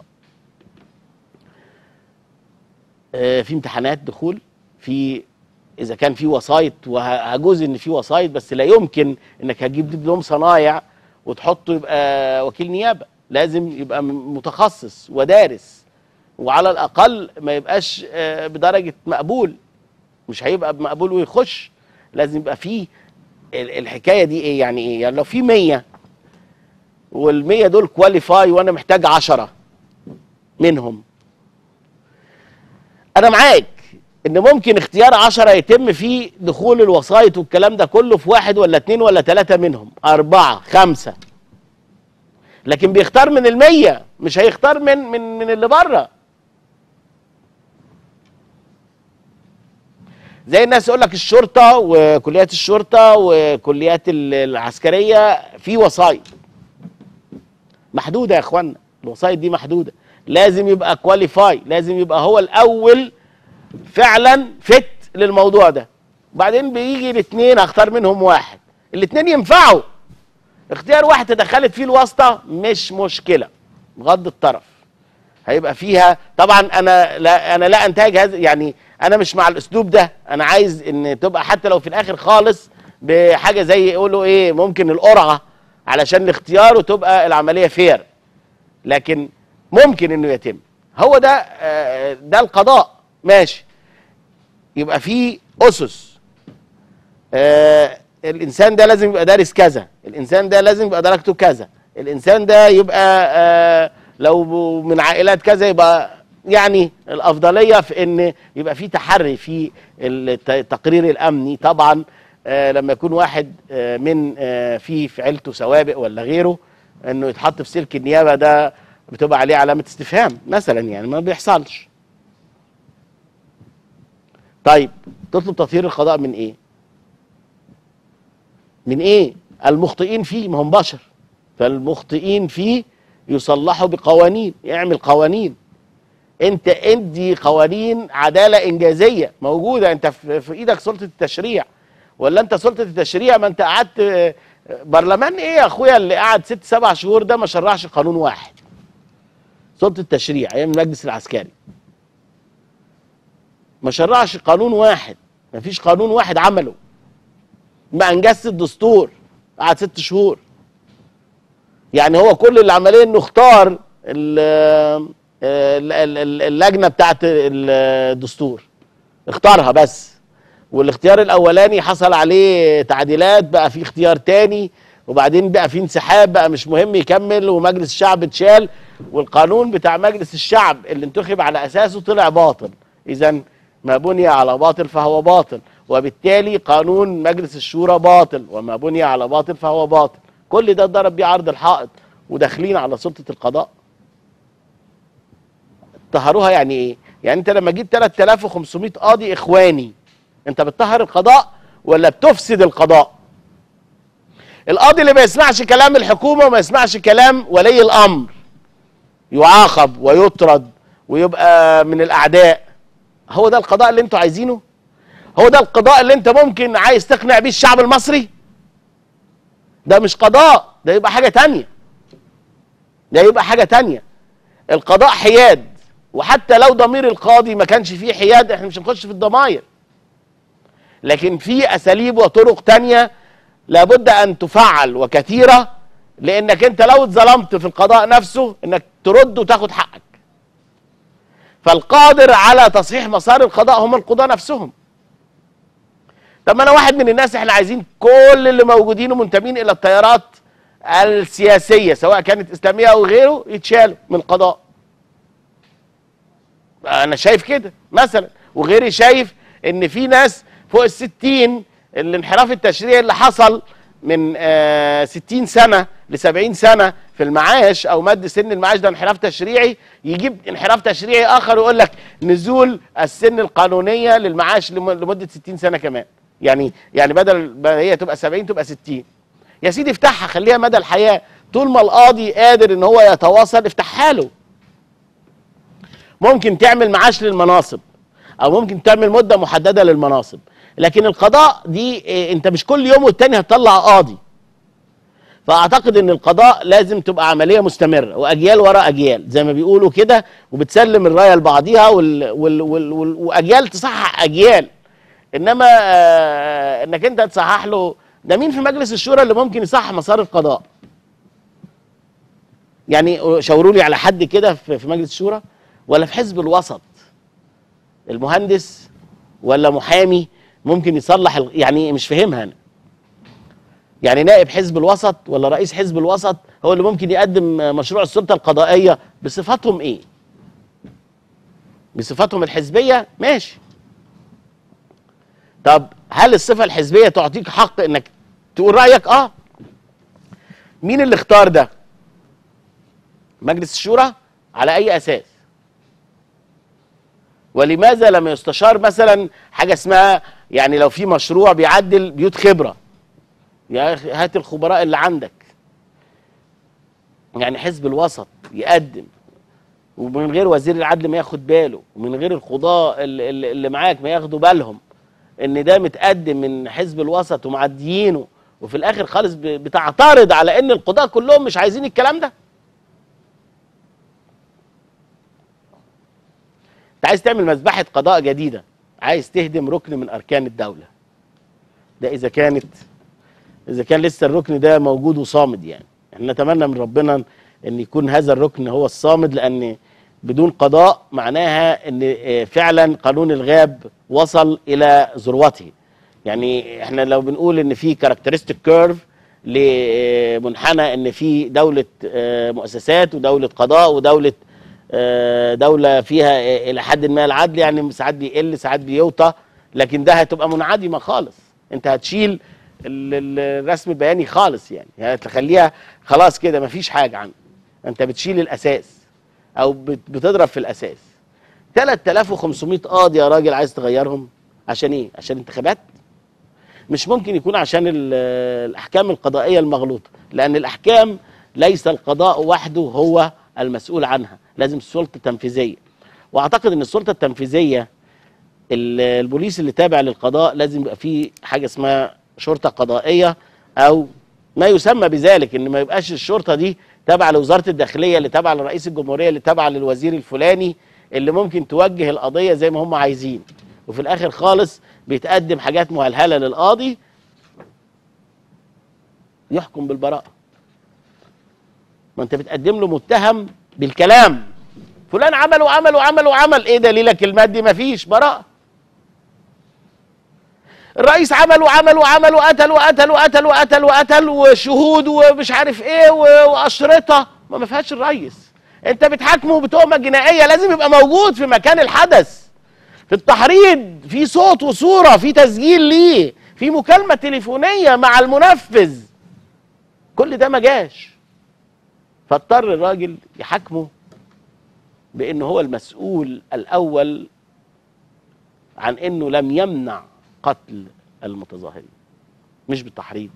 آه، في امتحانات دخول في اذا كان في وسايط وهجوز ان في وسايط بس لا يمكن انك هتجيب دبلوم صنايع وتحطه يبقى وكيل نيابه لازم يبقى م- متخصص ودارس وعلى الاقل ما يبقاش آه، بدرجه مقبول مش هيبقى مقبول ويخش لازم يبقى فيه ال- الحكايه دي ايه يعني ايه يعني لو في 100 وال100 دول كواليفاي وانا محتاج 10 منهم انا معاك ان ممكن اختيار عشرة يتم فيه دخول الوسائط والكلام ده كله في واحد ولا اتنين ولا تلاتة منهم اربعة خمسة لكن بيختار من المية مش هيختار من من من اللي بره زي الناس يقول لك الشرطة وكليات الشرطة وكليات ال- العسكرية في وسائط محدودة يا اخوانا الوسائط دي محدودة لازم يبقى كواليفاي لازم يبقى هو الاول فعلا فت للموضوع ده وبعدين بيجي الاثنين اختار منهم واحد الاثنين ينفعوا اختيار واحد تدخلت فيه الواسطه مش مشكله بغض الطرف هيبقى فيها طبعا انا لا انا لا انتهج هذا يعني انا مش مع الاسلوب ده انا عايز ان تبقى حتى لو في الاخر خالص بحاجه زي يقولوا ايه ممكن القرعه علشان الاختيار وتبقى العمليه فير لكن ممكن انه يتم هو ده آه، ده القضاء ماشي يبقى في اسس آه الانسان ده لازم يبقى دارس كذا الانسان ده لازم يبقى درجته كذا الانسان ده يبقى آه لو من عائلات كذا يبقى يعني الافضليه في ان يبقى في تحري في الت- التقرير الامني طبعا آه لما يكون واحد آه من آه في في عيلته سوابق ولا غيره انه يتحط في سلك النيابه ده بتبقى عليه علامه استفهام مثلا يعني ما بيحصلش طيب تطلب تطهير القضاء من ايه من ايه المخطئين فيه ما هم بشر فالمخطئين فيه يصلحوا بقوانين اعمل قوانين انت ادي قوانين عداله انجازيه موجوده انت في في ايدك سلطه التشريع ولا انت سلطه التشريع ما انت قعدت آه، برلمان ايه يا اخويا اللي قعد ست سبع شهور ده ما شرعش قانون واحد سلطه التشريع ايام المجلس العسكري ما شرعش قانون واحد ما فيش قانون واحد عمله ما انجزش الدستور قعد ست شهور يعني هو كل اللي عمليه انه اختار ال- ال- ال- ال- اللجنه بتاعت الدستور اختارها بس والاختيار الاولاني حصل عليه تعديلات بقى في اختيار تاني وبعدين بقى في انسحاب بقى مش مهم يكمل ومجلس الشعب اتشال والقانون بتاع مجلس الشعب اللي انتخب على اساسه طلع باطل اذا ما بني على باطل فهو باطل وبالتالي قانون مجلس الشورى باطل وما بني على باطل فهو باطل كل ده ضرب بيه عرض الحائط وداخلين على سلطه القضاء طهروها يعني ايه يعني انت لما جيت 3500 قاضي اخواني انت بتطهر القضاء ولا بتفسد القضاء القاضي اللي ما يسمعش كلام الحكومه وما يسمعش كلام ولي الامر يعاقب ويطرد ويبقى من الاعداء هو ده القضاء اللي انتوا عايزينه هو ده القضاء اللي انت ممكن عايز تقنع بيه الشعب المصري ده مش قضاء ده يبقى حاجه تانية ده يبقى حاجه تانية القضاء حياد وحتى لو ضمير القاضي ما كانش فيه حياد احنا مش هنخش في الضماير لكن في اساليب وطرق تانية لابد ان تفعل وكثيره لانك انت لو اتظلمت في القضاء نفسه انك ترد وتاخد حقك فالقادر على تصحيح مسار القضاء هم القضاة نفسهم طب ما انا واحد من الناس احنا عايزين كل اللي موجودين ومنتمين الى التيارات السياسيه سواء كانت اسلاميه او غيره يتشالوا من القضاء انا شايف كده مثلا وغيري شايف ان في ناس فوق الستين الانحراف التشريعي اللي حصل من آه 60 سنه ل 70 سنه في المعاش او مد سن المعاش ده انحراف تشريعي يجيب انحراف تشريعي اخر ويقول لك نزول السن القانونيه للمعاش لم- لمده 60 سنه كمان يعني يعني بدل ما هي تبقى 70 تبقى 60 يا سيدي افتحها خليها مدى الحياه طول ما القاضي قادر ان هو يتواصل افتحها له ممكن تعمل معاش للمناصب او ممكن تعمل مده محدده للمناصب لكن القضاء دي إيه، انت مش كل يوم والتاني هتطلع قاضي فاعتقد ان القضاء لازم تبقى عمليه مستمره واجيال ورا اجيال زي ما بيقولوا كده وبتسلم الرايه لبعضيها وال وال وال وال واجيال تصحح اجيال انما آه، انك انت تصحح له ده مين في مجلس الشورى اللي ممكن يصحح مسار القضاء يعني شاوروا لي على حد كده في في مجلس الشورى ولا في حزب الوسط المهندس ولا محامي ممكن يصلح ال- يعني مش فاهمها انا يعني نائب حزب الوسط ولا رئيس حزب الوسط هو اللي ممكن يقدم مشروع السلطه القضائيه بصفتهم ايه بصفتهم الحزبيه ماشي طب هل الصفه الحزبيه تعطيك حق انك تقول رايك اه مين اللي اختار ده مجلس الشورى على اي اساس ولماذا لم يستشار مثلا حاجه اسمها يعني لو في مشروع بيعدل بيوت خبره يا اخي هات الخبراء اللي عندك يعني حزب الوسط يقدم ومن غير وزير العدل ما ياخد باله ومن غير القضاء اللي, اللي اللي معاك ما ياخدوا بالهم ان ده متقدم من حزب الوسط ومعديينه وفي الاخر خالص ب- بتعترض على ان القضاء كلهم مش عايزين الكلام ده انت عايز تعمل مذبحه قضاء جديده عايز تهدم ركن من اركان الدوله ده اذا كانت اذا كان لسه الركن ده موجود وصامد يعني احنا نتمنى من ربنا ان يكون هذا الركن هو الصامد لان بدون قضاء معناها ان آه، فعلا قانون الغاب وصل الى ذروته يعني احنا لو بنقول ان في كاركترستيك كيرف لمنحنى ان في دوله آه، مؤسسات ودوله قضاء ودوله آه، دوله فيها آه، الى حد ما العدل يعني ساعات بيقل ساعات بيوطى لكن ده هتبقى منعدمه خالص انت هتشيل ال- ال- الرسم البياني خالص يعني يعني تخليها خلاص كده مفيش حاجه عنه انت بتشيل الاساس او بت- بتضرب في الاساس 3500 قاضي يا راجل عايز تغيرهم عشان ايه عشان انتخابات مش ممكن يكون عشان ال- الاحكام القضائيه المغلوطه لان الاحكام ليس القضاء وحده هو المسؤول عنها لازم السلطه التنفيذيه واعتقد ان السلطه التنفيذيه ال- البوليس اللي تابع للقضاء لازم يبقى فيه حاجه اسمها شرطه قضائيه او ما يسمى بذلك ان ما يبقاش الشرطه دي تابعه لوزاره الداخليه اللي تابعه لرئيس الجمهوريه اللي تابعه للوزير الفلاني اللي ممكن توجه القضيه زي ما هم عايزين وفي الاخر خالص بيتقدم حاجات مهلهله للقاضي يحكم بالبراءه ما انت بتقدم له متهم بالكلام فلان عمل وعمل وعمل وعمل ايه دليلك المادي مفيش براءه الرئيس عمل وعمل وعمل وقتل وقتل وقتل وقتل وقتل وشهود ومش عارف ايه و- واشرطه ما ما فيهاش الرئيس انت بتحاكمه بتهمه جنائيه لازم يبقى موجود في مكان الحدث في التحريض في صوت وصوره في تسجيل ليه في مكالمه تليفونيه مع المنفذ كل ده ما جاش فاضطر الراجل يحاكمه بانه هو المسؤول الاول عن انه لم يمنع قتل المتظاهرين مش بالتحريض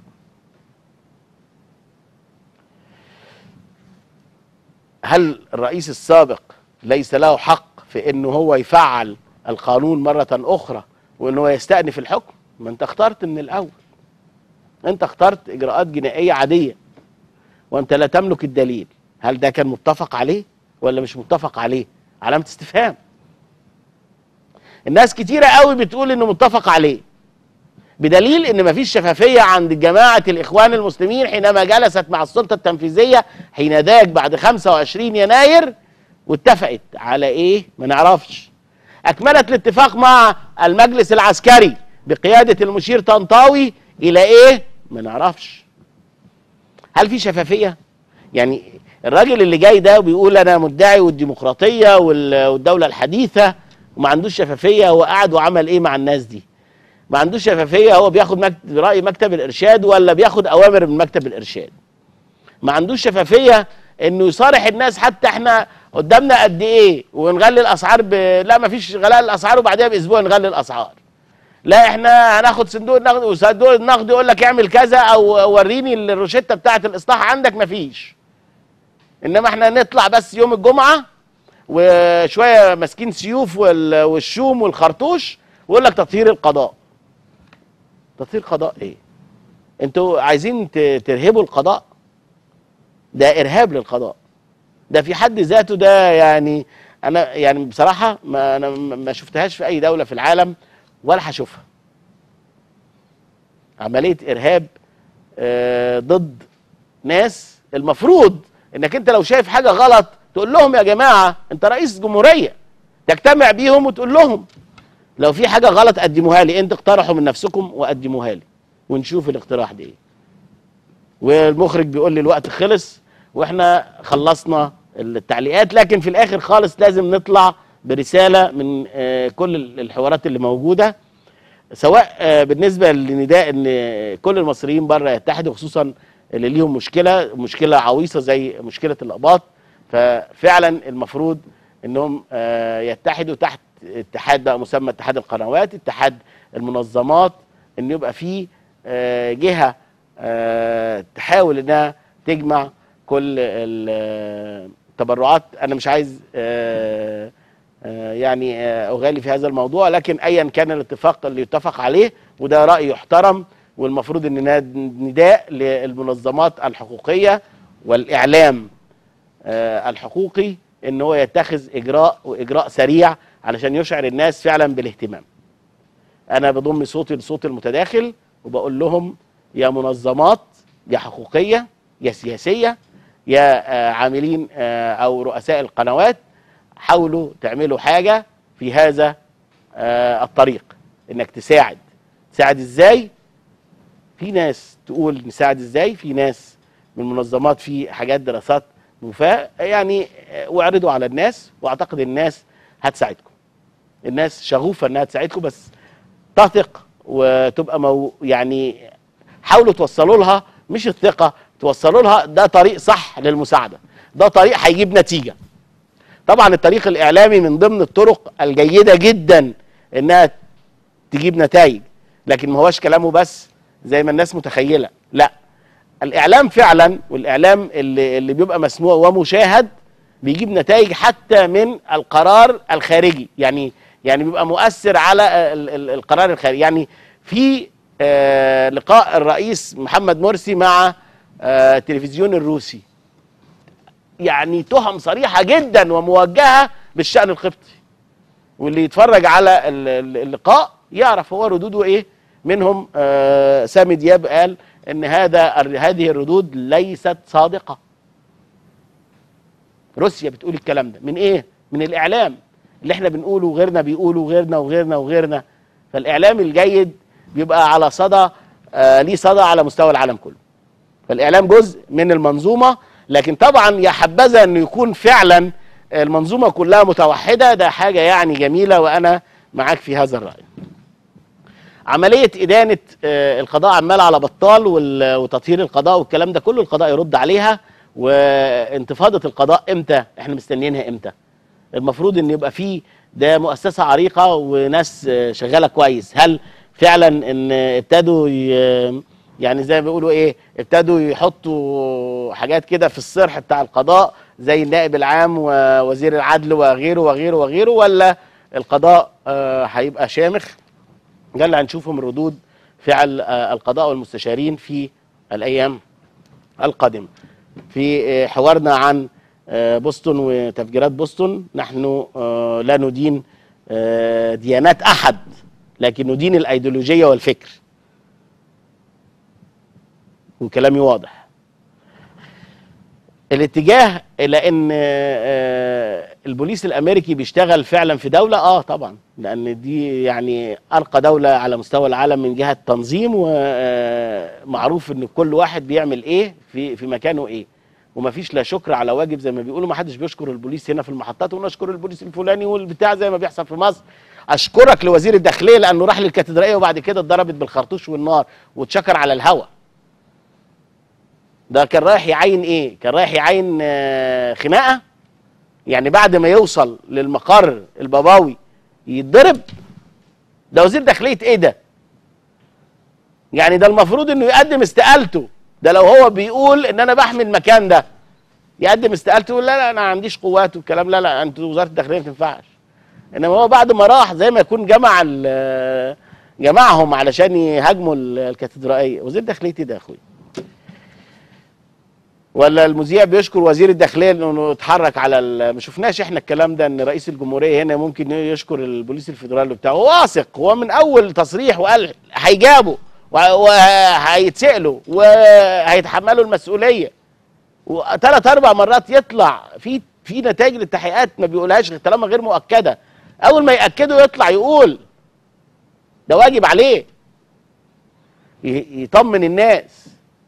هل الرئيس السابق ليس له حق في انه هو يفعل القانون مرة اخرى وانه هو يستأنف الحكم ما انت اخترت من الاول انت اخترت اجراءات جنائية عادية وانت لا تملك الدليل هل ده كان متفق عليه ولا مش متفق عليه علامة استفهام الناس كتيرة قوي بتقول انه متفق عليه بدليل ان مفيش شفافية عند جماعة الاخوان المسلمين حينما جلست مع السلطة التنفيذية حين ذاك بعد 25 يناير واتفقت على ايه ما نعرفش اكملت الاتفاق مع المجلس العسكري بقيادة المشير طنطاوي الى ايه ما نعرفش هل في شفافية يعني الراجل اللي جاي ده بيقول انا مدعي والديمقراطيه وال- والدوله الحديثه وما عندوش شفافيه هو قعد وعمل ايه مع الناس دي ما عندوش شفافيه هو بياخد مكتب راي مكتب الارشاد ولا بياخد اوامر من مكتب الارشاد ما عندوش شفافيه انه يصارح الناس حتى احنا قدامنا قد ايه ونغلي الاسعار ب... لا ما فيش غلاء الاسعار وبعدها باسبوع نغلي الاسعار لا احنا هناخد صندوق النقد وصندوق النقد يقول لك اعمل كذا او وريني الروشته بتاعه الاصلاح عندك ما فيش انما احنا نطلع بس يوم الجمعه وشويه ماسكين سيوف وال- والشوم والخرطوش ويقول لك تطهير القضاء تطهير قضاء ايه انتوا عايزين ت- ترهبوا القضاء ده ارهاب للقضاء ده في حد ذاته ده يعني انا يعني بصراحه ما انا ما ما شفتهاش في اي دوله في العالم ولا هشوفها عمليه ارهاب آه، ضد ناس المفروض انك انت لو شايف حاجه غلط تقول لهم يا جماعه انت رئيس جمهوريه تجتمع بيهم وتقول لهم لو في حاجه غلط قدموها لي انت اقترحوا من نفسكم وقدموها لي ونشوف الاقتراح ده ايه والمخرج بيقول لي الوقت خلص واحنا خلصنا التعليقات لكن في الاخر خالص لازم نطلع برساله من آه، كل الحوارات اللي موجوده سواء آه، بالنسبه لنداء ان كل المصريين بره يتحدوا خصوصا اللي ليهم مشكله مشكله عويصه زي مشكله الاقباط ففعلا المفروض انهم آه، يتحدوا تحت اتحاد بقى مسمى اتحاد القنوات اتحاد المنظمات ان يبقى فيه آه، جهه آه، تحاول انها تجمع كل ال- التبرعات انا مش عايز آه، آه، يعني آه، اغالي في هذا الموضوع لكن ايا كان الاتفاق اللي يتفق عليه وده راي يحترم والمفروض ان ناد- نداء للمنظمات الحقوقيه والاعلام آه، الحقوقي ان هو يتخذ اجراء واجراء سريع علشان يشعر الناس فعلا بالاهتمام انا بضم صوتي لصوت المتداخل وبقول لهم يا منظمات يا حقوقيه يا سياسيه يا آه، عاملين آه، او رؤساء القنوات حاولوا تعملوا حاجه في هذا آه، الطريق انك تساعد تساعد ازاي في ناس تقول نساعد ازاي في ناس من المنظمات في حاجات دراسات وفاء يعني آه، واعرضوا على الناس واعتقد الناس هتساعدكم الناس شغوفه انها تساعدكم بس تثق وتبقى مو يعني حاولوا توصلوا لها مش الثقه توصلوا لها ده طريق صح للمساعده ده طريق هيجيب نتيجه طبعا الطريق الاعلامي من ضمن الطرق الجيده جدا انها تجيب نتائج لكن ما هوش كلامه بس زي ما الناس متخيله لا الاعلام فعلا والاعلام اللي, اللي بيبقى مسموع ومشاهد بيجيب نتائج حتى من القرار الخارجي يعني يعني بيبقى مؤثر على ال- ال- القرار الخارجي يعني في آه لقاء الرئيس محمد مرسي مع آه التلفزيون الروسي يعني تهم صريحه جدا وموجهه بالشان القبطي واللي يتفرج على ال- ال- اللقاء يعرف هو ردوده ايه منهم آه سامي دياب قال ان هذا الر- هذه الردود ليست صادقه روسيا بتقول الكلام ده من ايه من الاعلام اللي احنا بنقوله وغيرنا بيقولوا وغيرنا وغيرنا وغيرنا فالاعلام الجيد بيبقى على صدى آه ليه صدى على مستوى العالم كله فالاعلام جزء من المنظومه لكن طبعا يا حبذا انه يكون فعلا المنظومه كلها متوحده ده حاجه يعني جميله وانا معاك في هذا الراي عمليه ادانه آه، القضاء عمال على بطال وال- وتطهير القضاء والكلام ده كله القضاء يرد عليها وانتفاضه القضاء امتى احنا مستنيينها امتى المفروض ان يبقى فيه ده مؤسسه عريقه وناس آه، شغاله كويس هل فعلا ان ابتدوا ي- يعني زي ما بيقولوا ايه ابتدوا يحطوا حاجات كده في الصرح بتاع القضاء زي النائب العام ووزير العدل وغيره وغيره وغيره ولا القضاء آه، هيبقى شامخ ده اللي هنشوفه من ردود فعل آه، القضاء والمستشارين في الايام القادمه في آه، حوارنا عن آه، بوسطن وتفجيرات بوسطن نحن آه، لا ندين آه، ديانات احد لكن ندين الايديولوجيه والفكر وكلامي واضح الاتجاه الى ان آه، البوليس الامريكي بيشتغل فعلا في دوله اه طبعا لان دي يعني ارقى دوله على مستوى العالم من جهه تنظيم ومعروف ان كل واحد بيعمل ايه في في مكانه ايه ومفيش لا شكر على واجب زي ما بيقولوا ما حدش بيشكر البوليس هنا في المحطات ونشكر البوليس الفلاني والبتاع زي ما بيحصل في مصر اشكرك لوزير الداخليه لانه راح للكاتدرائيه وبعد كده اتضربت بالخرطوش والنار واتشكر على الهوا ده كان رايح يعين ايه كان رايح يعين آه، خناقه يعني بعد ما يوصل للمقر الباباوي يتضرب ده وزير داخليه ايه ده يعني ده المفروض انه يقدم استقالته ده لو هو بيقول ان انا بحمي المكان ده يقدم استقالته يقول لا لا انا ما عنديش قوات والكلام لا لا انتوا وزاره الداخليه ما تنفعش انما هو بعد ما راح زي ما يكون جمع ال- جمعهم علشان يهاجموا ال- الكاتدرائيه وزير داخليه ايه ده يا اخويا ولا المذيع بيشكر وزير الداخليه انه اتحرك على ال- ما شفناش احنا الكلام ده ان رئيس الجمهوريه هنا ممكن يشكر البوليس الفيدرالي بتاعه هو واثق هو من اول تصريح وقال هيجابوا وه- وهيتسالوا وهيتحملوا المسؤوليه وثلاث اربع مرات يطلع في في نتائج للتحقيقات ما بيقولهاش طالما غير مؤكده اول ما ياكدوا يطلع يقول ده واجب عليه ي- يطمن الناس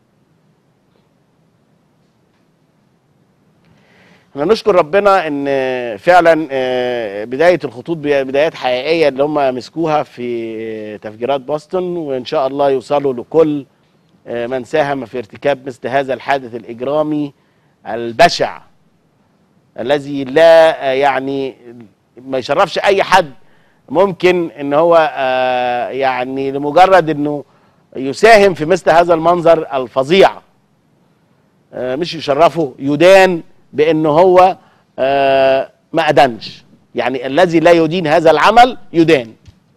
احنا نشكر ربنا ان فعلا آه، بدايه الخطوط بي- بدايات حقيقيه اللي هم مسكوها في تفجيرات بoston وان شاء الله يوصلوا لكل آه، من ساهم في ارتكاب مثل هذا الحادث الاجرامي البشع الذي لا آه، يعني ما يشرفش اي حد ممكن ان هو آه، يعني لمجرد انه يساهم في مثل هذا المنظر الفظيع آه، مش يشرفه يدان بانه هو آه، ما ادانش يعني الذي لا يدين هذا العمل يدان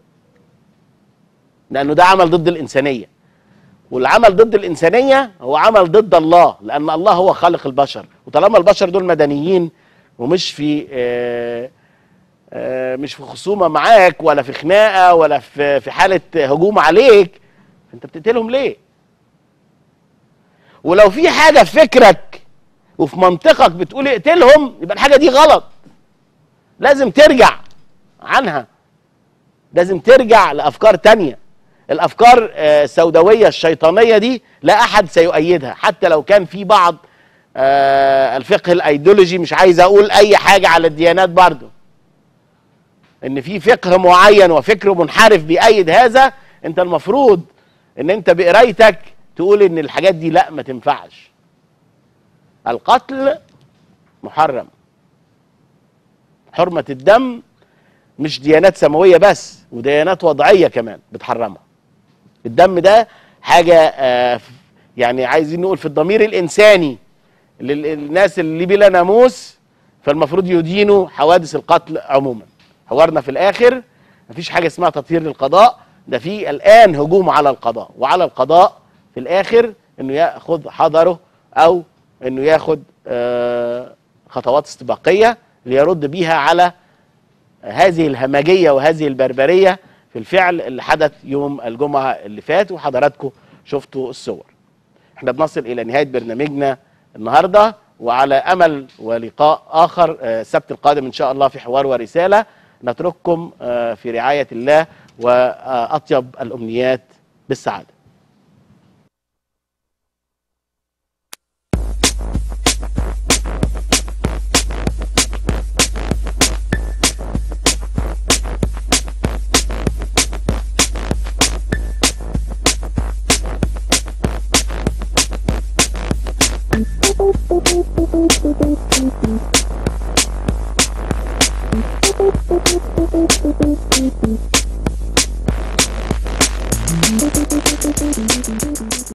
لانه ده عمل ضد الانسانيه والعمل ضد الانسانيه هو عمل ضد الله لان الله هو خالق البشر وطالما البشر دول مدنيين ومش في آه، آه، مش في خصومه معاك ولا في خناقه ولا في في حاله هجوم عليك انت بتقتلهم ليه ولو في حاجه في فكرك وفي منطقك بتقول اقتلهم يبقى الحاجه دي غلط لازم ترجع عنها لازم ترجع لافكار تانية الافكار آه، السوداويه الشيطانيه دي لا احد سيؤيدها حتى لو كان في بعض آه، الفقه الايديولوجي مش عايز اقول اي حاجه على الديانات برضو ان في فقه معين وفكر منحرف بيأيد هذا انت المفروض ان انت بقرايتك تقول ان الحاجات دي لا ما تنفعش القتل محرم حرمة الدم مش ديانات سماوية بس وديانات وضعية كمان بتحرمها الدم ده حاجة آه، ف- يعني عايزين نقول في الضمير الإنساني للناس اللي بلا ناموس فالمفروض يدينوا حوادث القتل عموما حوارنا في الآخر مفيش حاجة اسمها تطهير للقضاء ده في الآن هجوم على القضاء وعلى القضاء في الآخر إنه ياخد حذره أو إنه ياخد آه، خطوات استباقية ليرد بيها على هذه الهمجية وهذه البربرية في الفعل اللي حدث يوم الجمعة اللي فات وحضراتكم شفتوا الصور احنا بنصل إلى نهاية برنامجنا النهاردة وعلى أمل ولقاء آخر آه، السبت القادم إن شاء الله في حوار ورسالة نترككم آه، في رعاية الله وأطيب الأمنيات بالسعادة